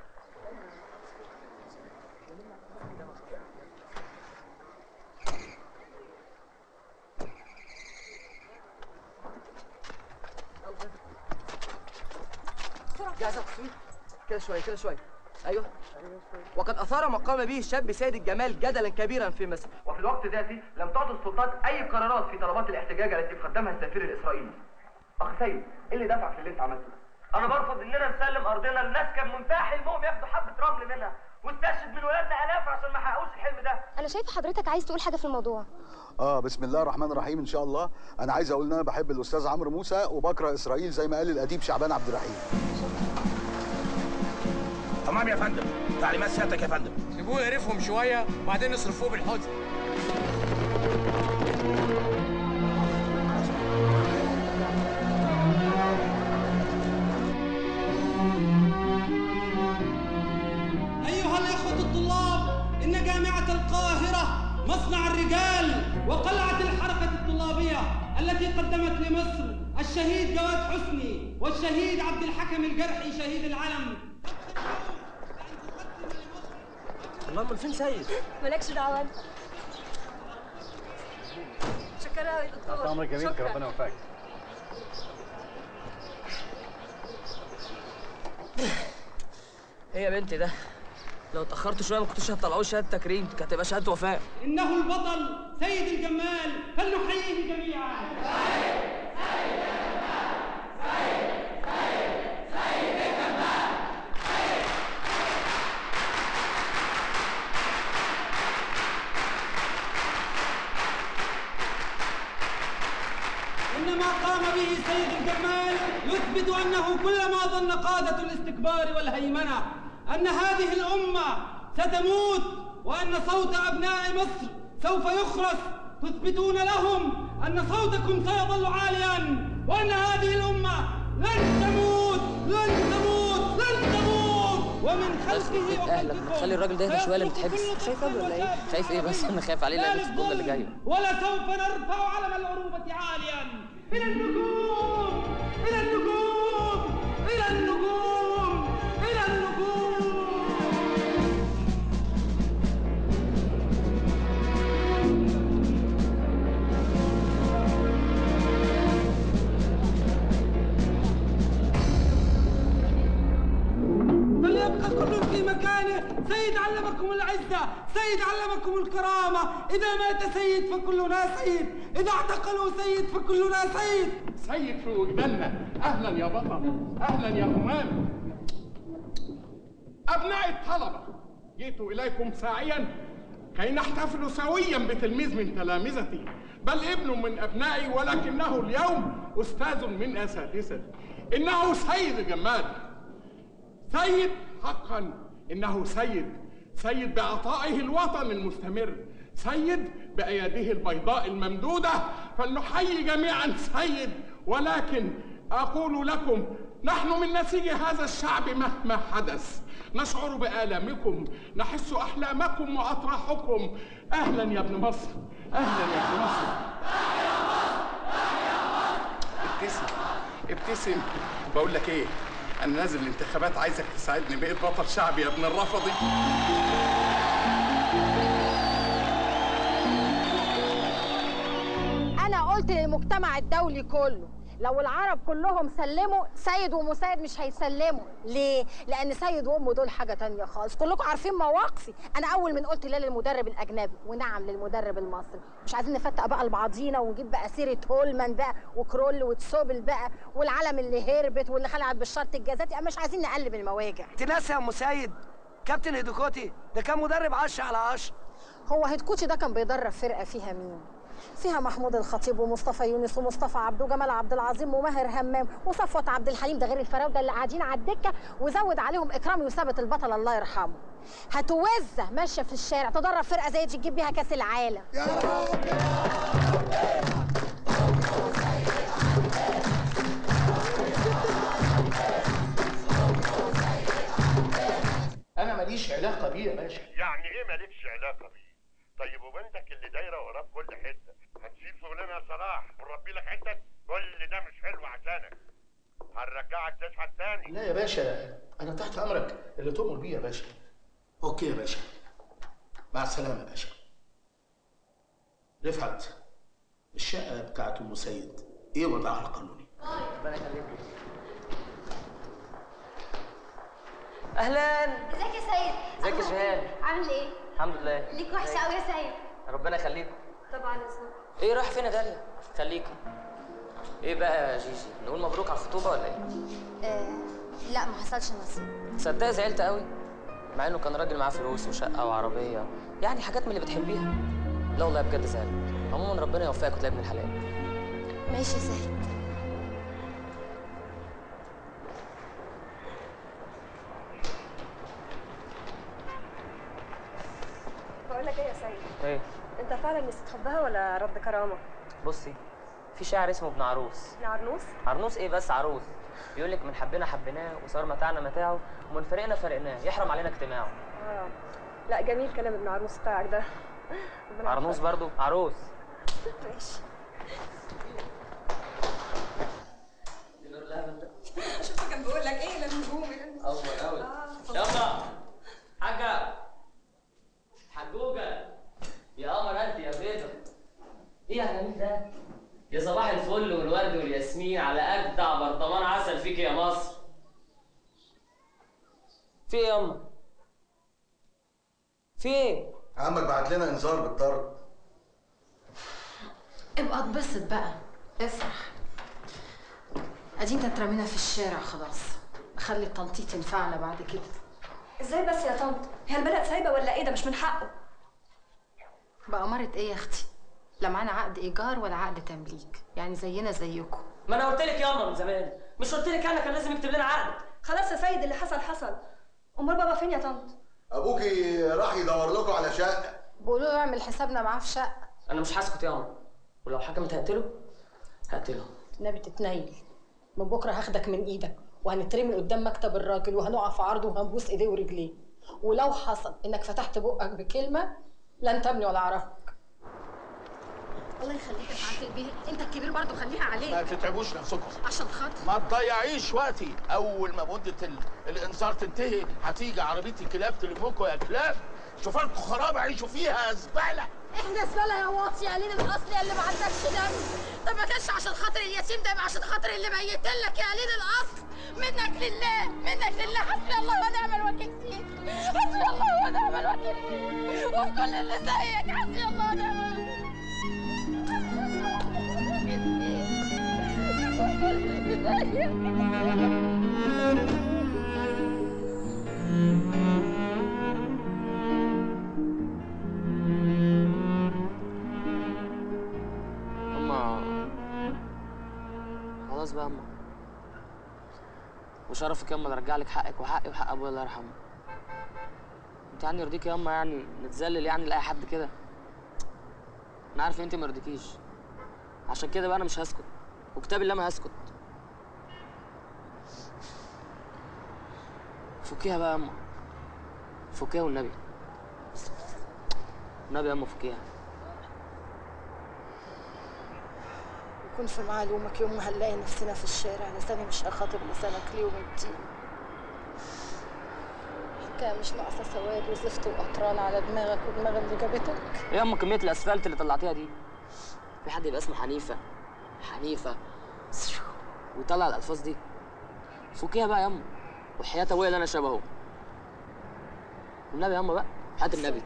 جاهزة تصوير كده شوية كده شوية أيوه وقد أثار ما قام به الشاب سيد الجمال جدلا كبيرا في مصر وفي الوقت ذاته لم تعطي السلطات أي قرارات في طلبات الاحتجاج التي قدمها السفير الإسرائيلي أخ سيد إيه اللي دفعك للي أنت عملته؟
انا برفض اننا نسلم ارضنا لناس كان منتهى حلمهم ياخدوا حبه رمل منها واستشهد من ولادنا الاف عشان ما حققوش الحلم ده
انا شايفه حضرتك عايز تقول حاجه في الموضوع
اه بسم الله الرحمن الرحيم ان شاء الله انا عايز اقول ان انا بحب الاستاذ عمرو موسى وبكره اسرائيل زي ما قال الاديب شعبان عبد الرحيم
تمام يا فندم تعليمات سيادتك يا فندم
سيبوه يقرفهم شويه وبعدين نصرفوه بالحزن
أيها الإخوة الطلاب إن جامعة القاهرة مصنع الرجال وقلعة الحركة الطلابية التي قدمت لمصر الشهيد جواد حسني والشهيد عبد الحكم الجرحي شهيد العلم
الله أمال فين سيد؟
مالكش دعوه انت شكرا قوي يا دكتور
امرك جميل
شكراً.
ربنا يوفقك
ايه يا بنتي ده لو اتاخرت شويه ما كنتوش هتطلعوه شهاده تكريم كانت هتبقى شهاده وفاه
إنه البطل سيد الجمال فلنحييه جميعا إن ما قام به سيد الجمال يثبت أنه كلما ظن قادة الاستكبار والهيمنة أن هذه الأمة ستموت وأن صوت أبناء مصر سوف يخرس تثبتون لهم أن صوتكم سيظل عاليا وأن هذه الأمة لن تموت لن تموت لن تموت ومن خلفه
اهلا خلي الراجل ده يهدى شويه اللي بتحبس خايف قوي ولا ايه خايف ايه بس انا خايف عليه لان في الجمله اللي جايه
ولسوف نرفع علم العروبة عاليا إلى النجوم إلى النجوم إلى النجوم إلى النجوم فليبقى كل في مكانه سيد علمكم العزة سيد علمكم الكرامة إذا مات سيد فكلنا سيد إذا اعتقلوا سيد فكلنا سيد
سيد في وجداننا اهلا يا بطل اهلا يا همام ابناء الطلبه جئت اليكم ساعيا كي نحتفل سويا بتلميذ من تلامذتي بل ابن من ابنائي ولكنه اليوم استاذ من اساتذتي انه سيد جمال سيد حقا انه سيد سيد بعطائه الوطن المستمر سيد باياده البيضاء الممدوده فلنحيي جميعا سيد ولكن اقول لكم نحن من نسيج هذا الشعب مهما حدث نشعر بآلامكم نحس أحلامكم وأطراحكم أهلا يا ابن مصر أهلا يا ابن مصر ابتسم ابتسم بقول لك ايه انا نازل الانتخابات عايزك تساعدني بقيت بطل شعبي يا ابن الرفضي
انا قلت للمجتمع الدولي كله لو العرب كلهم سلموا سيد ومسيد مش هيسلموا ليه لان سيد وامه دول حاجه تانية خالص كلكم عارفين مواقفي انا اول من قلت لا للمدرب الاجنبي ونعم للمدرب المصري مش عايزين نفتق بقى لبعضينا ونجيب بقى سيره هولمان بقى وكرول وتسوبل بقى والعالم اللي هربت واللي خلعت بالشرط الجزاتي مش عايزين نقلب المواجع
انت ناسي يا ام سيد كابتن هيدوكوتي ده كان مدرب 10 على 10
هو هيدكوتشي ده كان بيدرب فرقه فيها مين فيها محمود الخطيب ومصطفى يونس ومصطفى عبده وجمال عبد العظيم وماهر همام وصفوت عبد الحليم ده غير الفراوده اللي قاعدين على الدكه وزود عليهم اكرامي وثابت البطل الله يرحمه هتوزه ماشيه في الشارع تدرب فرقه زي دي تجيب بيها كاس العالم
انا ماليش علاقه بيه يا باشا
يعني ايه مالكش علاقه بيه؟ طيب وبنتك اللي دايره وراه في كل حته هتسيب شغلنا يا صلاح ونربي لك حتت كل ده مش حلو عشانك هنرجعك تشحت تاني
لا يا باشا انا تحت امرك اللي تؤمر بيه يا باشا اوكي يا باشا مع السلامه يا باشا رفعت الشقه بتاعت ام سيد ايه وضعها القانوني
ربنا يخليك اهلا
ازيك يا سيد
ازيك يا جيهان
عامل ايه
الحمد لله
ليك وحشه قوي يا سيد
ربنا يخليك
طبعا يا سيد
ايه رايح فين يا غاليه خليكي ايه بقى يا جيجي نقول مبروك على الخطوبه ولا ايه
آه لا ما حصلش نصيب
تصدقي زعلت قوي مع انه كان راجل معاه فلوس وشقه وعربيه يعني حاجات من اللي بتحبيها لا والله بجد زعلت عموما ربنا يوفقك وتلاقي ابن الحلال
ماشي يا سيد
بقول لك ايه يا سيد
ايه
انت فعلا نسيت حبها ولا رد كرامه
بصي في شاعر اسمه ابن عروس
ابن عرنوس
عرنوس ايه بس عروس بيقول لك من حبنا حبيناه وصار متاعنا متاعه ومن فرقنا فرقناه يحرم علينا اجتماعه
اه لا جميل كلام ابن عروس بتاعك ده ربنا
عرنوس
يوفقك.
برضو عروس
ماشي
نور الهبل ده
شوف كان بيقول لك ايه للنجوم
اول اول يلا حاجه حجوجه يا قمر انت يا بيضه ايه يا جميل ده يا صباح الفل والورد والياسمين على اجدع برطمان عسل فيك يا مصر في ايه ياما في ايه
عمك بعت لنا انذار بالطرد
ابقى اتبسط بقى افرح ادي انت اترمينا في الشارع خلاص خلي التنطيط ينفعنا بعد كده
ازاي بس يا طنط هي البلد سايبه ولا ايه ده مش من حقه
بأمارة ايه يا اختي لا معانا عقد ايجار ولا عقد تمليك يعني زينا زيكم
ما انا قلت لك ياما من زمان مش قلت لك انا كان لازم يكتب لنا عقد
خلاص يا سيد اللي حصل حصل امال بابا فين يا طنط
ابوكي راح يدور لكم على شقه
بيقولوا له اعمل حسابنا معاه في شقه
انا مش هسكت ياما ولو حكمت هقتله هقتله
نبي تتنيل من بكره هاخدك من ايدك وهنترمي قدام مكتب الراجل وهنقع في عرضه وهنبوس ايديه ورجليه ولو حصل انك فتحت بقك بكلمه لن تبني ولا اعرفك الله يخليك يا سعاده البيه انت الكبير برضه خليها
ما
عليك
تتعبوش نفسكم
عشان خاطر
ما تضيعيش وقتي اول ما مده ال... الانذار تنتهي هتيجي عربيه الكلاب تلمكوا يا كلاب شوفوا لكم خرابه عيشوا فيها زباله
احنا زباله يا واطي يا لين الاصل يا اللي ما عندكش دم طب ما كانش عشان خاطر اليتيم ده يبقى عشان خاطر اللي ميتلك يا لين الاصل منك لله منك لله حسبي الله ونعم الوكيل فيك حسبي الله ونعم الوكيل فيك وفي كل اللي زيك حسبي الله ونعم الوكيل فيك. وفي كل اللي زيك
اما خلاص بقى اما وشرفك ياما ارجع لك حقك وحقي وحق ابويا الله يرحمه انت يعني يرضيك ياما يعني نتذلل يعني لاي حد كده انا عارف انت ما يرضيكيش عشان كده بقى انا مش هسكت وكتاب الله ما هسكت فكيها بقى ياما فكيها والنبي النبي ياما فكيها
يكون في معلومك يوم ما هنلاقي نفسنا في الشارع لساني مش هخاطب لسانك ليوم الدين حكاية مش ناقصة سواد وزفت وقطران على دماغك ودماغ اللي جابتك
ايه يا ام كميه الاسفلت اللي طلعتيها دي في حد يبقى اسمه حنيفه حنيفه ويطلع الالفاظ دي فكيها بقى يا ام وحياه ابويا اللي انا شبهه النبي يا ام بقى حياه النبي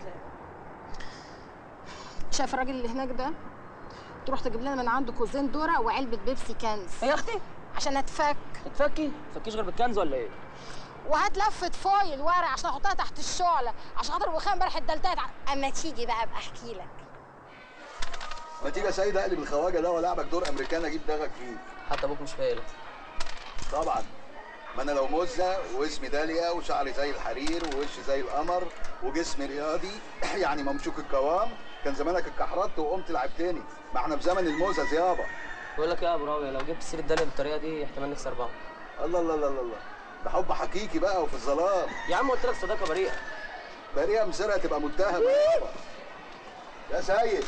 شايف الراجل اللي هناك ده تروح تجيب لنا من عنده كوزين ذره وعلبه بيبسي كنز
يا اختي
عشان اتفك
اتفكي تفكيش غير بالكنز ولا ايه
وهات لفه فويل ورق عشان احطها تحت الشعله عشان خاطر الوخام امبارح اتدلدلت اما تيجي بقى ابقى احكي لك
ما تيجي يا سيد اقلب الخواجه ده والعبك دور امريكان اجيب دماغك فيه
حتى ابوك مش فايق
طبعا ما انا لو مزه واسمي داليا وشعري زي الحرير ووشي زي القمر وجسمي رياضي يعني ممشوك القوام كان زمانك اتكحرت وقمت لعبتني ما احنا في زمن الموزه يابا
بقول لك ايه يا ابو راويه لو جبت سيره داليا بالطريقه دي احتمال نكسر اربعه
الله الله الله الله ده حب حقيقي بقى وفي الظلام
يا عم قلت لك صداقه بريئه
بريئه مسرقه تبقى متهمه يابا يا سيد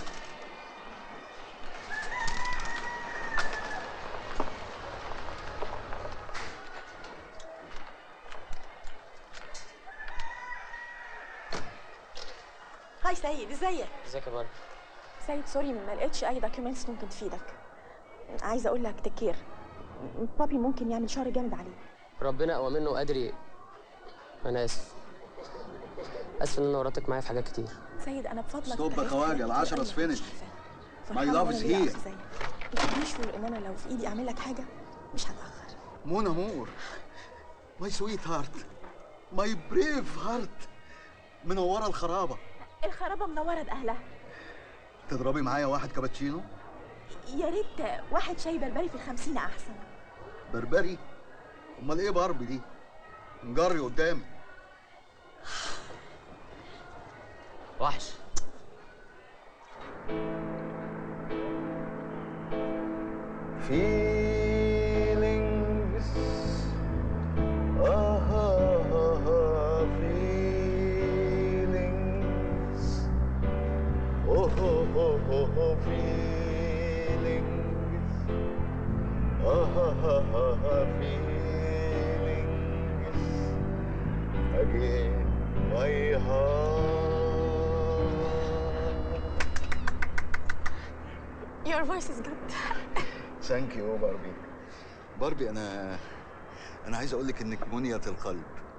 هاي سيد ازيك
ازيك يا بارك
سيد سوري ما لقيتش اي دوكيومنتس ممكن تفيدك عايزه اقول لك تكير بابي ممكن يعمل شهر جامد عليه
ربنا اقوى منه وقادر ي- انا اسف اسف ان انا ورطتك معايا في حاجات كتير
سيد انا بفضلك
ستوب يا
عرفت
خواجه
حاجات
العشرة
كتير أوي
فينش ماي
فرحانة
لاف
وأنا
از
ليا
هير
أخ زيك. وبيشعر ان انا لو في ايدي اعمل لك حاجه مش هتاخر
مون امور ماي سويت هارت ماي بريف هارت منوره الخرابه
الخرابه منوره باهلها
تضربي معايا واحد كابتشينو
يا ريت واحد شاي بربري في الخمسين احسن
بربري امال ايه باربي دي نجري قدامي
وحش
feelings. Ah, ah, ah, ah, feelings. Oh, oh, oh, oh, oh, feelings. Ah, ah, ah, ah, ah, feelings. Again, my heart.
Your voice is good
ثانك يو باربي باربي انا انا عايز اقول لك انك منية القلب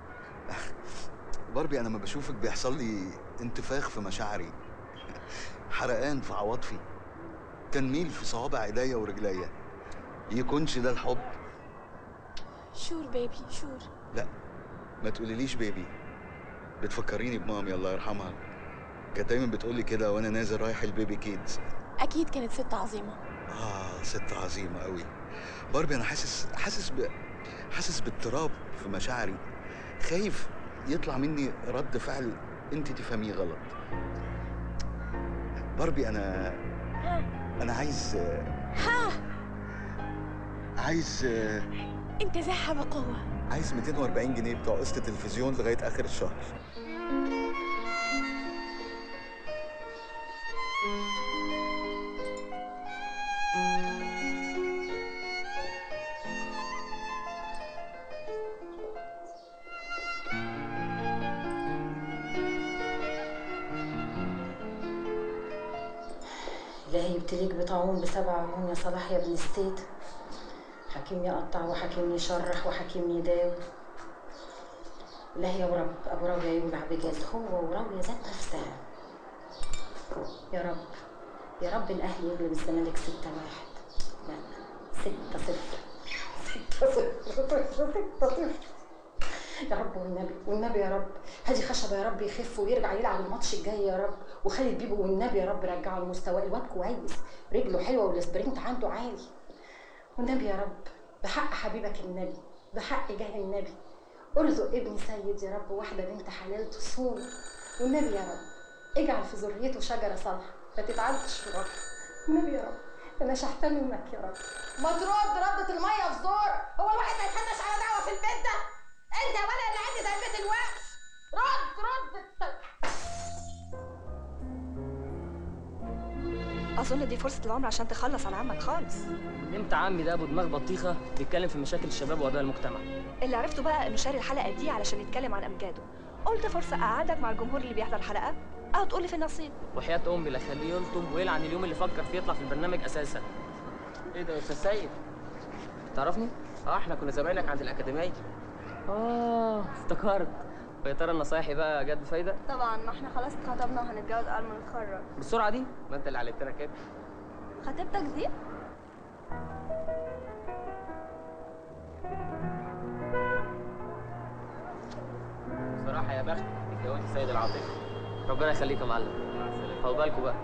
باربي انا لما بشوفك بيحصل لي انتفاخ في مشاعري حرقان في عواطفي تنميل في صوابع ايديا ورجليا يكونش ده الحب
شور بيبي شور
لا ما تقوليليش بيبي بتفكريني بمامي الله يرحمها كانت دايما بتقولي كده وانا نازل رايح البيبي كيدز
اكيد كانت ست عظيمه
آه ست عظيمة أوي باربي أنا حاسس حاسس ب... حاسس باضطراب في مشاعري خايف يطلع مني رد فعل أنت تفهميه غلط باربي أنا أنا عايز
ها
عايز
انتزعها بقوه
عايز 240 جنيه بتوع قسط التلفزيون لغاية آخر الشهر
إلهي يبتليك بطاعون بسبع عيون يا صلاح يا ابن الستيت حكيم يقطع وحكيم يشرح وحكيم يداوي إلهي يا رب أبو راوية يولع بجاز هو وراوية ذات نفسها يا رب يا رب الأهلي يغلب الزمالك ستة واحد لا ستة صفر ستة صفر ستة صفر يا رب والنبي والنبي يا رب هادي خشبه يا رب يخف ويرجع يلعب الماتش الجاي يا رب وخالد بيبو والنبي يا رب رجعه لمستواه الواد كويس رجله حلوه والسبرنت عنده عالي والنبي يا رب بحق حبيبك النبي بحق جاه النبي ارزق ابني سيد يا رب واحده بنت حلال تصون والنبي يا رب اجعل في ذريته شجره صالحه ما تتعدش في رب والنبي يا رب انا شحتة منك يا رب ما ترد ردة المية في زور هو الواحد ما يتحنش على دعوة في البيت ده انت ولا اللي عندي زي البيت الوقف رد رد
اظن دي فرصه العمر عشان تخلص على عمك خالص
امتى عمي ده ابو دماغ بطيخه بيتكلم في مشاكل الشباب وقضايا المجتمع
اللي عرفته بقى انه شاري الحلقه دي علشان يتكلم عن امجاده قلت فرصه اقعدك مع الجمهور اللي بيحضر الحلقه او تقولي في النصيب
وحياه امي لا خليه يلطم ويلعن اليوم اللي فكر فيه يطلع في البرنامج اساسا
ايه ده يا استاذ سيد
تعرفني
اه احنا كنا زمايلك عند الاكاديميه
اه افتكرت ويا ترى النصايحي بقى جت بفايده
طبعا ما احنا خلاص اتخطبنا وهنتجوز قبل ما نتخرج
بالسرعه دي
ما انت اللي علمتنا كده
خطيبتك دي
سيد العاطفي ربنا يخليك يا معلم عقبالكوا بقى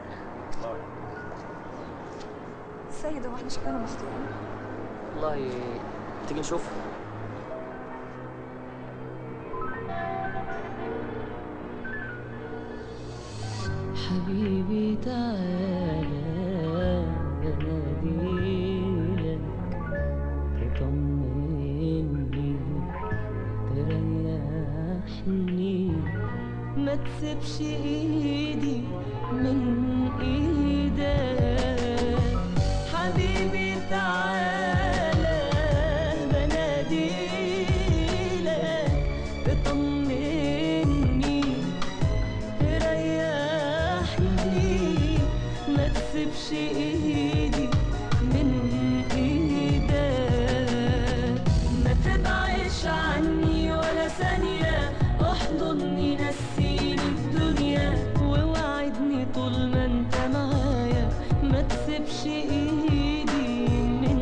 سيد هو احنا شكلنا مخطوبين
والله تيجي نشوف
حبيبي تعالى بناديلك تطمني تريحني ما تسيبش ايدي من ايدك حبيبي تعالى بناديلك تطمني تريحني ما تسيبش ايدي من ايدك ما تبعدش عني ولا ثانية احضني نسيني الدنيا ووعدني طول ما انت معايا ما تسيبش ايدي من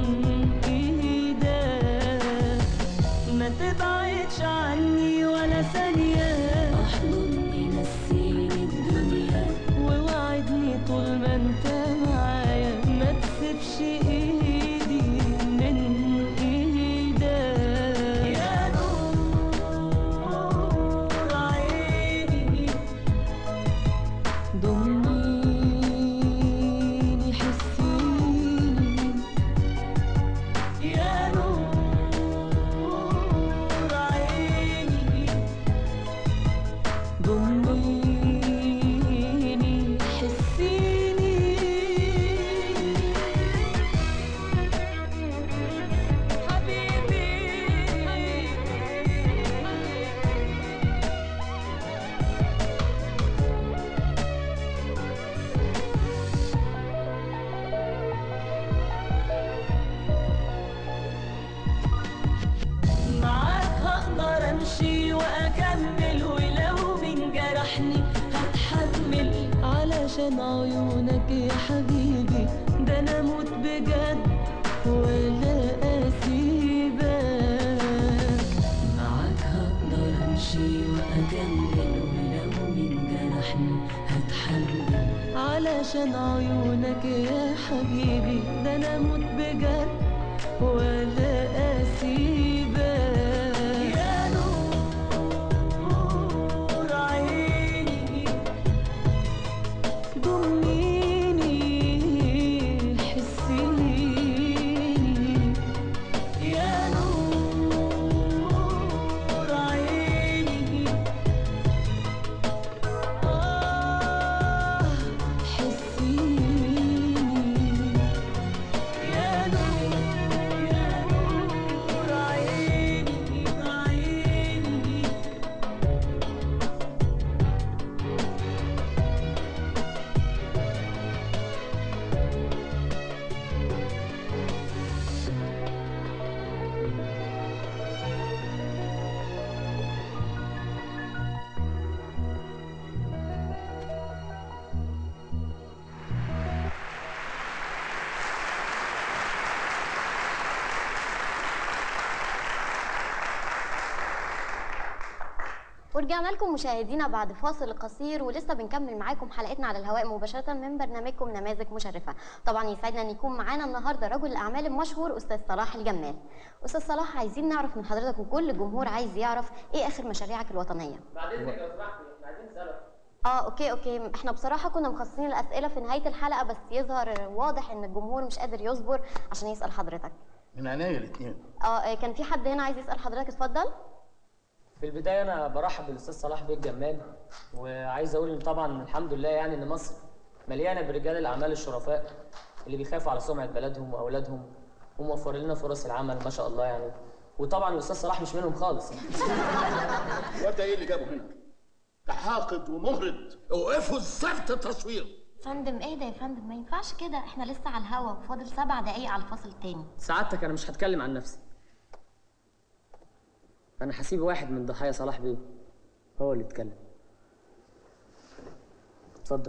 ايدك ما تبعدش عني ولا ثانية احضني نسيني الدنيا ووعدني طول ما انت معايا ما تسيبش ايدي من ايدك يا نور عيني ضميني حسيني يا نور عيني ضميني حسيني معاك هقدر امشي واكمل ولو من جرحني هتحمل علشان عيونك يا حبيبي ده انا اموت بجد ولا اسيبك معاك هقدر امشي واكمل ولو من جرحني هتحمل علشان عيونك يا حبيبي ده انا اموت بجد ولا اسيبك يا نور عيني ضميني حسيني يا نور عيني آه حسيني يا نور يا نور عيني عيني
ورجعنا لكم مشاهدينا بعد فاصل قصير ولسه بنكمل معاكم حلقتنا على الهواء مباشرة من برنامجكم نماذج مشرفة طبعا يسعدنا ان يكون معانا النهارده رجل الاعمال المشهور استاذ صلاح الجمال استاذ صلاح عايزين نعرف من حضرتك وكل الجمهور عايز يعرف ايه اخر مشاريعك الوطنيه
بعد اذنك لو سمحتي احنا عايزين نسالك
اه اوكي اوكي احنا بصراحه كنا مخصصين الاسئله في نهايه الحلقه بس يظهر واضح ان الجمهور مش قادر يصبر عشان يسال حضرتك
من عينيا الاثنين
اه آه، كان في حد هنا عايز يسال حضرتك اتفضل
في البدايه انا برحب بالاستاذ صلاح بيه الجمال وعايز اقول ان طبعا الحمد لله يعني ان مصر مليانه برجال الاعمال الشرفاء اللي بيخافوا على سمعه بلدهم واولادهم وموفر لنا فرص العمل ما شاء الله يعني وطبعا الاستاذ صلاح مش منهم خالص
الواد ده ايه اللي جابه هنا؟ ده حاقد ومهرد اوقفوا الزفت التصوير
فندم اهدى يا فندم ما ينفعش كده احنا لسه على الهوا وفاضل سبع دقايق على الفصل التاني
سعادتك انا مش هتكلم عن نفسي انا هسيب واحد من ضحايا صلاح بيه هو اللي يتكلم اتفضل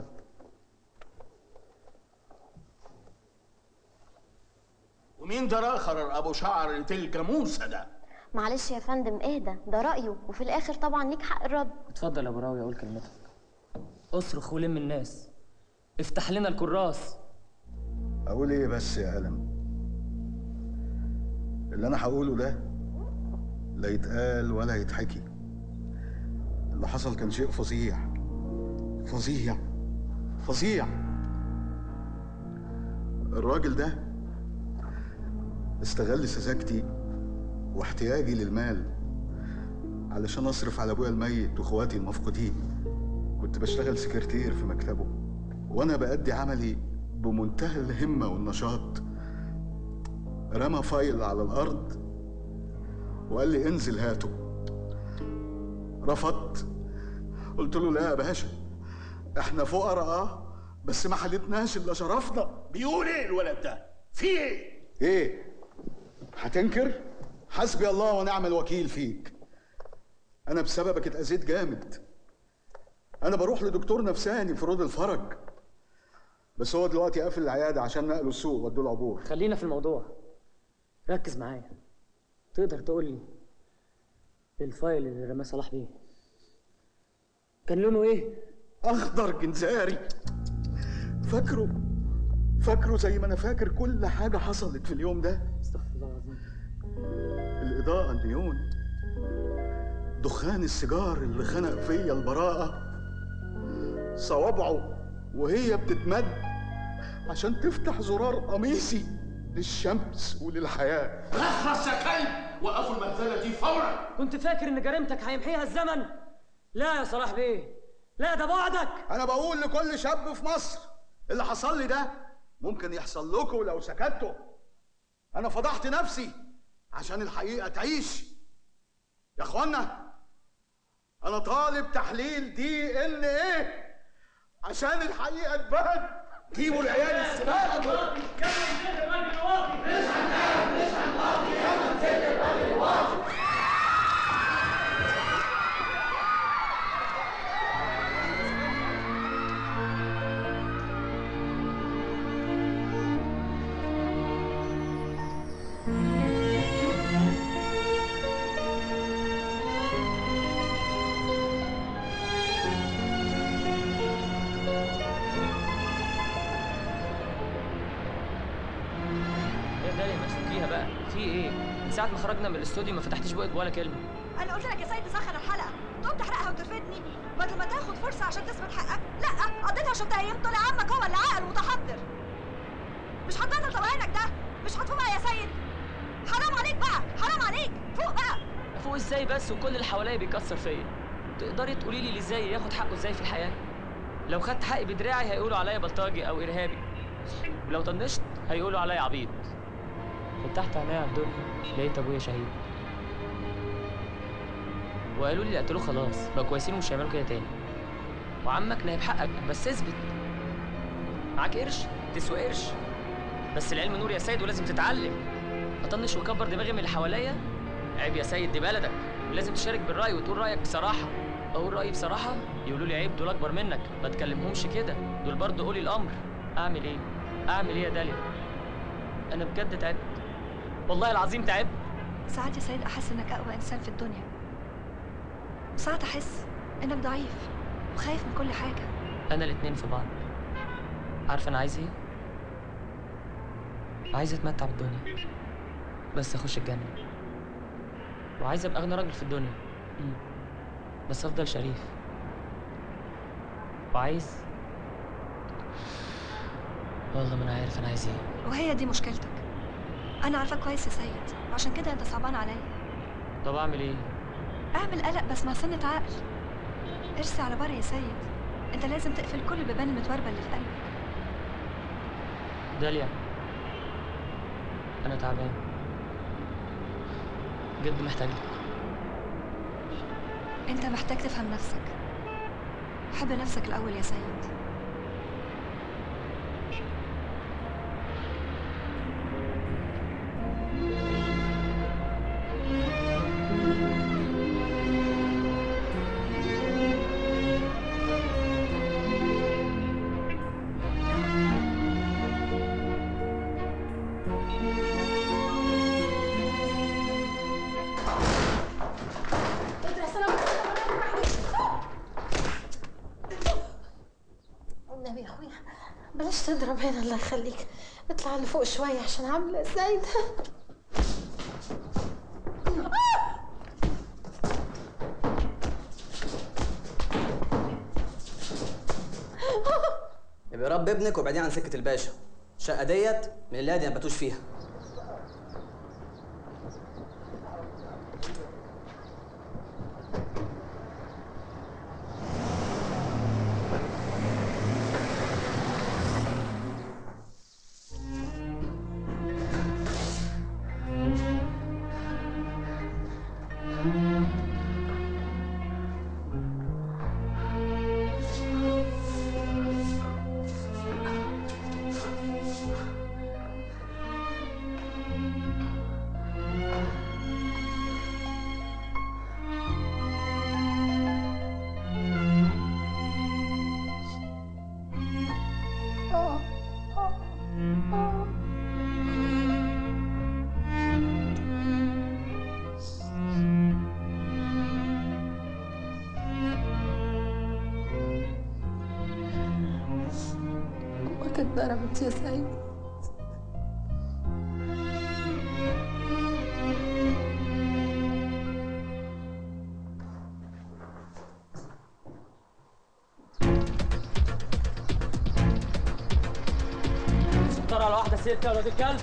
ومين ده الاخر ابو شعر الجاموسه ده؟
معلش يا فندم اهدى ده رايه وفي الاخر طبعا ليك حق الرد
اتفضل يا ابو راوي اقول كلمتك اصرخ ولم الناس افتح لنا الكراس
اقول ايه بس يا قلم اللي انا هقوله ده لا يتقال ولا يتحكي اللي حصل كان شيء فظيع فظيع فظيع الراجل ده استغل سذاجتي واحتياجي للمال علشان اصرف على ابويا الميت واخواتي المفقودين كنت بشتغل سكرتير في مكتبه وانا بأدي عملي بمنتهى الهمة والنشاط رمى فايل على الأرض وقال لي انزل هاته رفضت قلت له لا يا باشا احنا فقراء اه بس ما حلتناش الا شرفنا
بيقول ايه الولد ده؟ في ايه؟
ايه هتنكر حسبي الله ونعم الوكيل فيك انا بسببك اتأذيت جامد انا بروح لدكتور نفساني في رود الفرج بس هو دلوقتي قافل العياده عشان نقلوا السوق ودوا العبور
خلينا في الموضوع ركز معايا تقدر تقول لي الفايل اللي رماه صلاح بيه كان لونه ايه
اخضر جنزاري فاكره فاكره زي ما انا فاكر كل حاجه حصلت في اليوم ده
استغفر الله العظيم
الاضاءه النيون دخان السيجار اللي خنق فيا البراءه صوابعه وهي بتتمد عشان تفتح زرار قميصي للشمس وللحياه
اخرس يا كلب وقفوا المنزله دي فورا
كنت فاكر ان جريمتك هيمحيها الزمن لا يا صلاح بيه لا ده بعدك
انا بقول لكل شاب في مصر اللي حصل لي ده ممكن يحصل لكم لو سكتوا انا فضحت نفسي عشان الحقيقه تعيش يا اخوانا انا طالب تحليل دي ان ايه عشان الحقيقه تبان
جيبوا العيال السباق
ايه ده يا ماشي فيها بقى في ايه من ساعه ما خرجنا من الاستوديو ما فتحتيش بقك ولا كلمه
انا قلت لك يا سيد تسخن الحلقه تقوم تحرقها وترفدني بدل ما تاخد فرصه عشان تثبت حقك لا قضيتها عشان تهيم طلع عمك هو اللي عاقل ومتحضر مش هتبطل طبعينك ده مش هتفوق بقى يا سيد حرام عليك بقى حرام عليك فوق بقى
فوق ازاي بس وكل اللي حواليا بيكسر فيا تقدري تقولي لي ازاي ياخد حقه ازاي في الحياه لو خدت حقي بدراعي هيقولوا عليا بلطجي او ارهابي ولو طنشت هيقولوا عليا عبيط فتحت عينيا على الدنيا لقيت ابويا شهيد وقالوا لي اللي قتلوه خلاص بقوا كويسين ومش هيعملوا كده تاني وعمك نايب حقك بس اثبت معاك قرش تسوى قرش بس العلم نور يا سيد ولازم تتعلم اطنش واكبر دماغي من اللي حواليا عيب يا سيد دي بلدك ولازم تشارك بالراي وتقول رايك بصراحه اقول رايي بصراحه يقولوا لي عيب دول اكبر منك ما تكلمهمش كده دول برضه قولي الامر اعمل ايه اعمل ايه يا داليا انا بجد تعبت والله العظيم تعبت
ساعات يا سيد احس انك اقوى انسان في الدنيا وساعات احس انك ضعيف وخايف من كل حاجه
انا الاتنين في بعض عارفه انا عايز ايه عايز اتمتع بالدنيا بس اخش الجنه وعايز ابقى اغنى راجل في الدنيا مم. بس افضل شريف وعايز والله ما انا عارف انا عايز ايه
وهي دي مشكلتك انا عارفه كويس يا سيد وعشان كده انت صعبان عليا
طب اعمل ايه
اعمل قلق بس مع سنة عقل ارسي على بر يا سيد انت لازم تقفل كل البيبان المتوربه اللي في قلبك
داليا انا تعبان بجد محتاج لك
انت محتاج تفهم نفسك حب نفسك الاول يا سيد
تضرب هنا الله يخليك اطلع لفوق شويه عشان عامله ازاي ده
يبقى رب ابنك وبعدين عن سكه الباشا الشقه ديت من اللي ما باتوش فيها
امك اتضربت يا سيد
ترى على واحده ست يا ولاد الكلب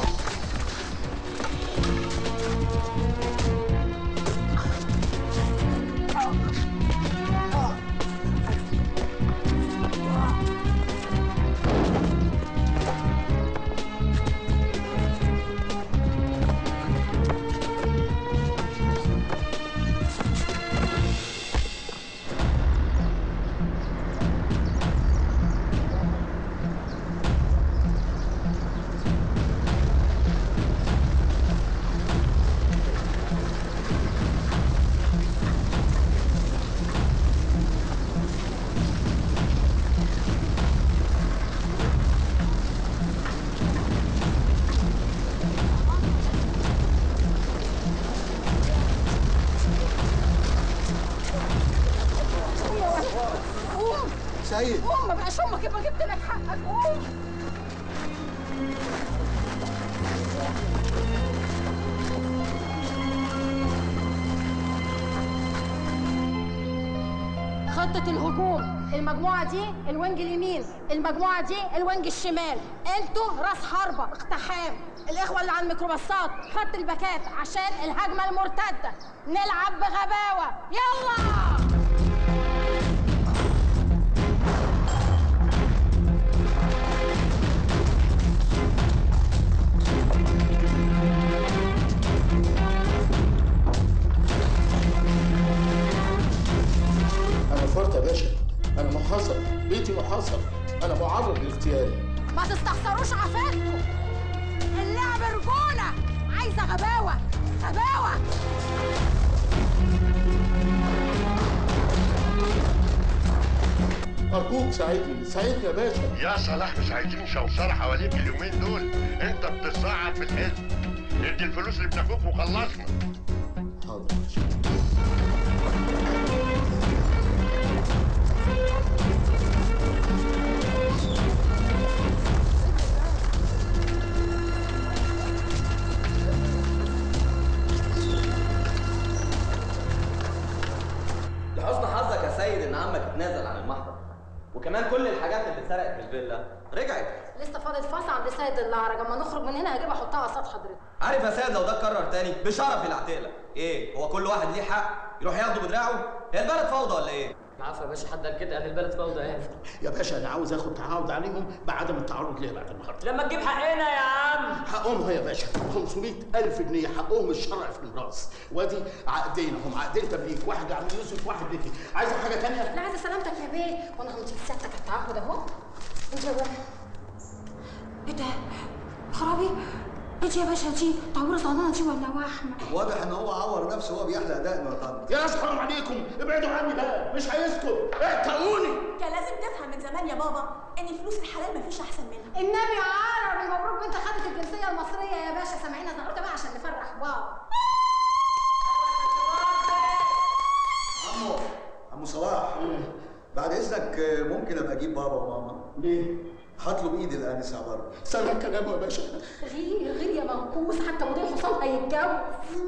قوم
سيد
قوم ما بقاش امك يبقى جبت لك حقك قوم خطة الهجوم المجموعة دي الوينج اليمين المجموعة دي الوينج الشمال انتوا راس حربة اقتحام الاخوة اللي على الميكروباصات خط الباكات عشان الهجمة المرتدة نلعب بغباوة يلا
انا فرط يا باشا انا محاصر بيتي محاصر انا معرض لاغتيال
ما تستخسروش عفاكم اللعب رجولة عايزة غباوة غباوة
ارجوك ساعدني ساعدني يا باشا
يا صلاح مش عايزين شوشره حواليك اليومين دول انت بتصعد في الحزب ادي الفلوس اللي بتاخوك وخلصنا
حاضر
لحسن حظك يا سيد ان عمك اتنازل عن المحضر وكمان كل الحاجات اللي اتسرقت في الفيلا رجعت
لسه فاضل فاصل عند سيد العرج اما نخرج من هنا هجيبها احطها على سطح حضرتك
عارف يا سيد لو ده اتكرر تاني بشرفي اللي هتقلق ايه هو كل واحد ليه حق يروح ياخده بدراعه هي البلد فوضى ولا ايه
معاف يا باشا حد قال كده قال البلد فوضى يعني
يا باشا انا عاوز اخد تعاقد عليهم بعدم التعرض ليها بعد النهارده
لما تجيب حقنا يا عم
حقهم هي يا باشا 500 ألف جنيه حقهم الشرع في الميراث وادي عقدين هم عقدين تمليك واحد عم يوسف واحد ليكي عايزه حاجه تانية؟
لا عايزه سلامتك يا بيه وانا همضي سيادتك التعهد اهو انت يا بيه ايه ده خرابي انت يا باشا دي تعويره صغننه دي ولا وحمه
واضح ان هو عور نفسه وهو بيحلق دقنه يا طنط
يا ناس حرام عليكم ابعدوا عني بقى مش هيسكت اعتقوني
كان لازم تفهم من زمان يا بابا ان الفلوس الحلال مفيش احسن منها
النبي عربي مبروك بنت خدت الجنسيه المصريه يا باشا سامعينا النهارده بقى عشان نفرح بابا
عمو عمو صلاح بعد اذنك ممكن ابقى اجيب بابا وماما
ليه؟
هطلب ايد الانسه عمر
سامع كلامه يا باشا
غير غير يا منقوص حتى مدير حسام هيتجوز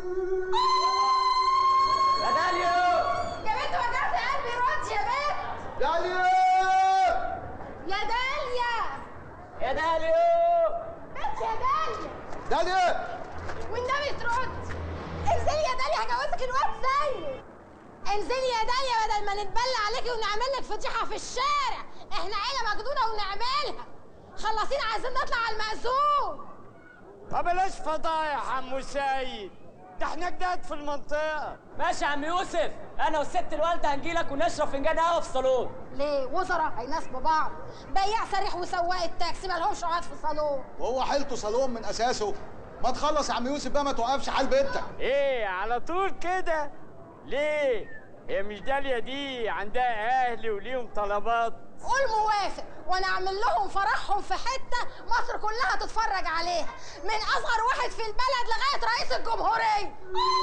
يا داليو
يا بنت وجعت قلبي رد يا بنت
داليو
يا داليا
يا داليو
بنت يا داليا
داليا
والنبي ترد انزلي يا داليا هجوزك الواد زيك انزلي يا داليا بدل ما نتبلى عليكي ونعمل لك فضيحه في الشارع احنا عيله مجنونه ونعملها خلصينا عايزين نطلع على المأذون
طب بلاش فضايح يا عم سيد ده احنا جداد في المنطقة
ماشي يا عم يوسف انا والست الوالده هنجيلك ونشرب فنجان قهوه في الصالون
ليه وزراء هيناسبوا بعض بياع سريح وسواق التاكسي ما لهمش قعد في صالون
وهو حيلته صالون من اساسه ما تخلص يا عم يوسف بقى ما توقفش حال بنتك
ايه على طول كده ليه هي مش داليا دي عندها اهل وليهم طلبات
قول موافق وانا اعمل لهم فرحهم في حته مصر كلها تتفرج عليها من اصغر واحد في البلد لغايه رئيس الجمهوريه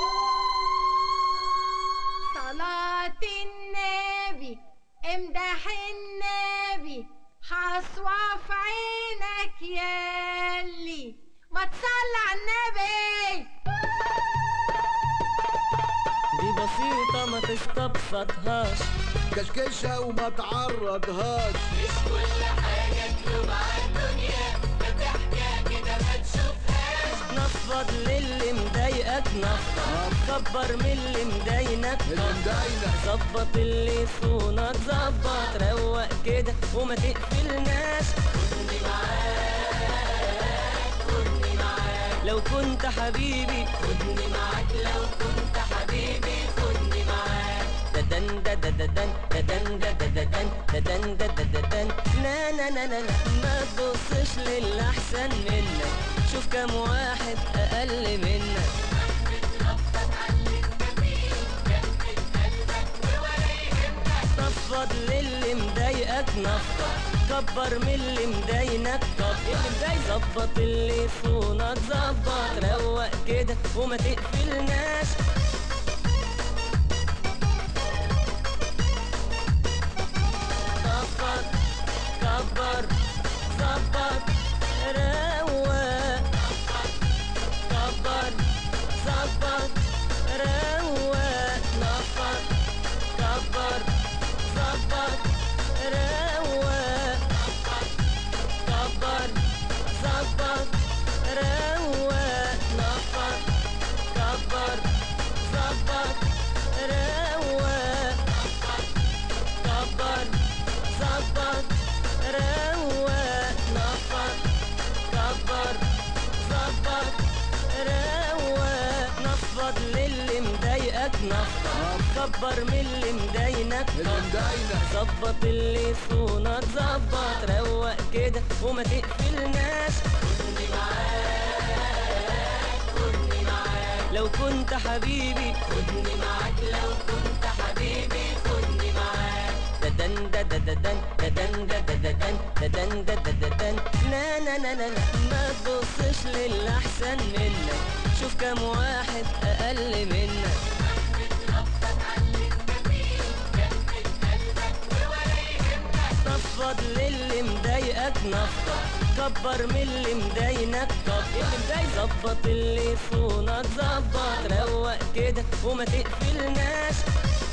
صلاة النبي امدح النبي حصوة في عينك يالي ما تصلي على النبي
دي بسيطة ما تستبسطهاش
كشكشة وما تعرضهاش
مش كل حاجة تلوم على الدنيا بتحكي كده ما تشوفهاش نفض للي مضايقك نفض كبر من اللي مضايقك ظبط اللي يصونك ظبط روق كده وما تقفلناش خدني معاك خدني معاك لو كنت حبيبي خدني معاك لو كنت حبيبي خدني معاك ددن دددن ددن دددن ددن دددن نا نا نا نا نا ما تبصش للي احسن منك شوف كام واحد اقل منك نفض للي مضايقك نفض كبر من اللي مضايقك كبر ظبط اللي يصونك ظبط روق كده وما تقفلناش كبر كبر ظبط روق كبر ظبط روق نفض كبر ظبط روق كبر ظبط روق نفض كبر ظبط روق كبر ظبط روق نفض كبر ظبط روق نفض للي مضايقك نفض كبر من اللي مضايقك ظبط اللي يصونك ظبط روق كده وما تقفلناش خدني معاك خدني معاك لو كنت حبيبي خدني معاك لو كنت حبيبي خدني معاك ددن دددن ددن دددن ددن دددن نا نا نا نا نا ما تبصش للي احسن منك شوف كام واحد اقل منك نفض للي مضايقك نفض كبر من اللي مضايقك كبر ظبط اللي يصونك ظبط روق كده وما تقفلناش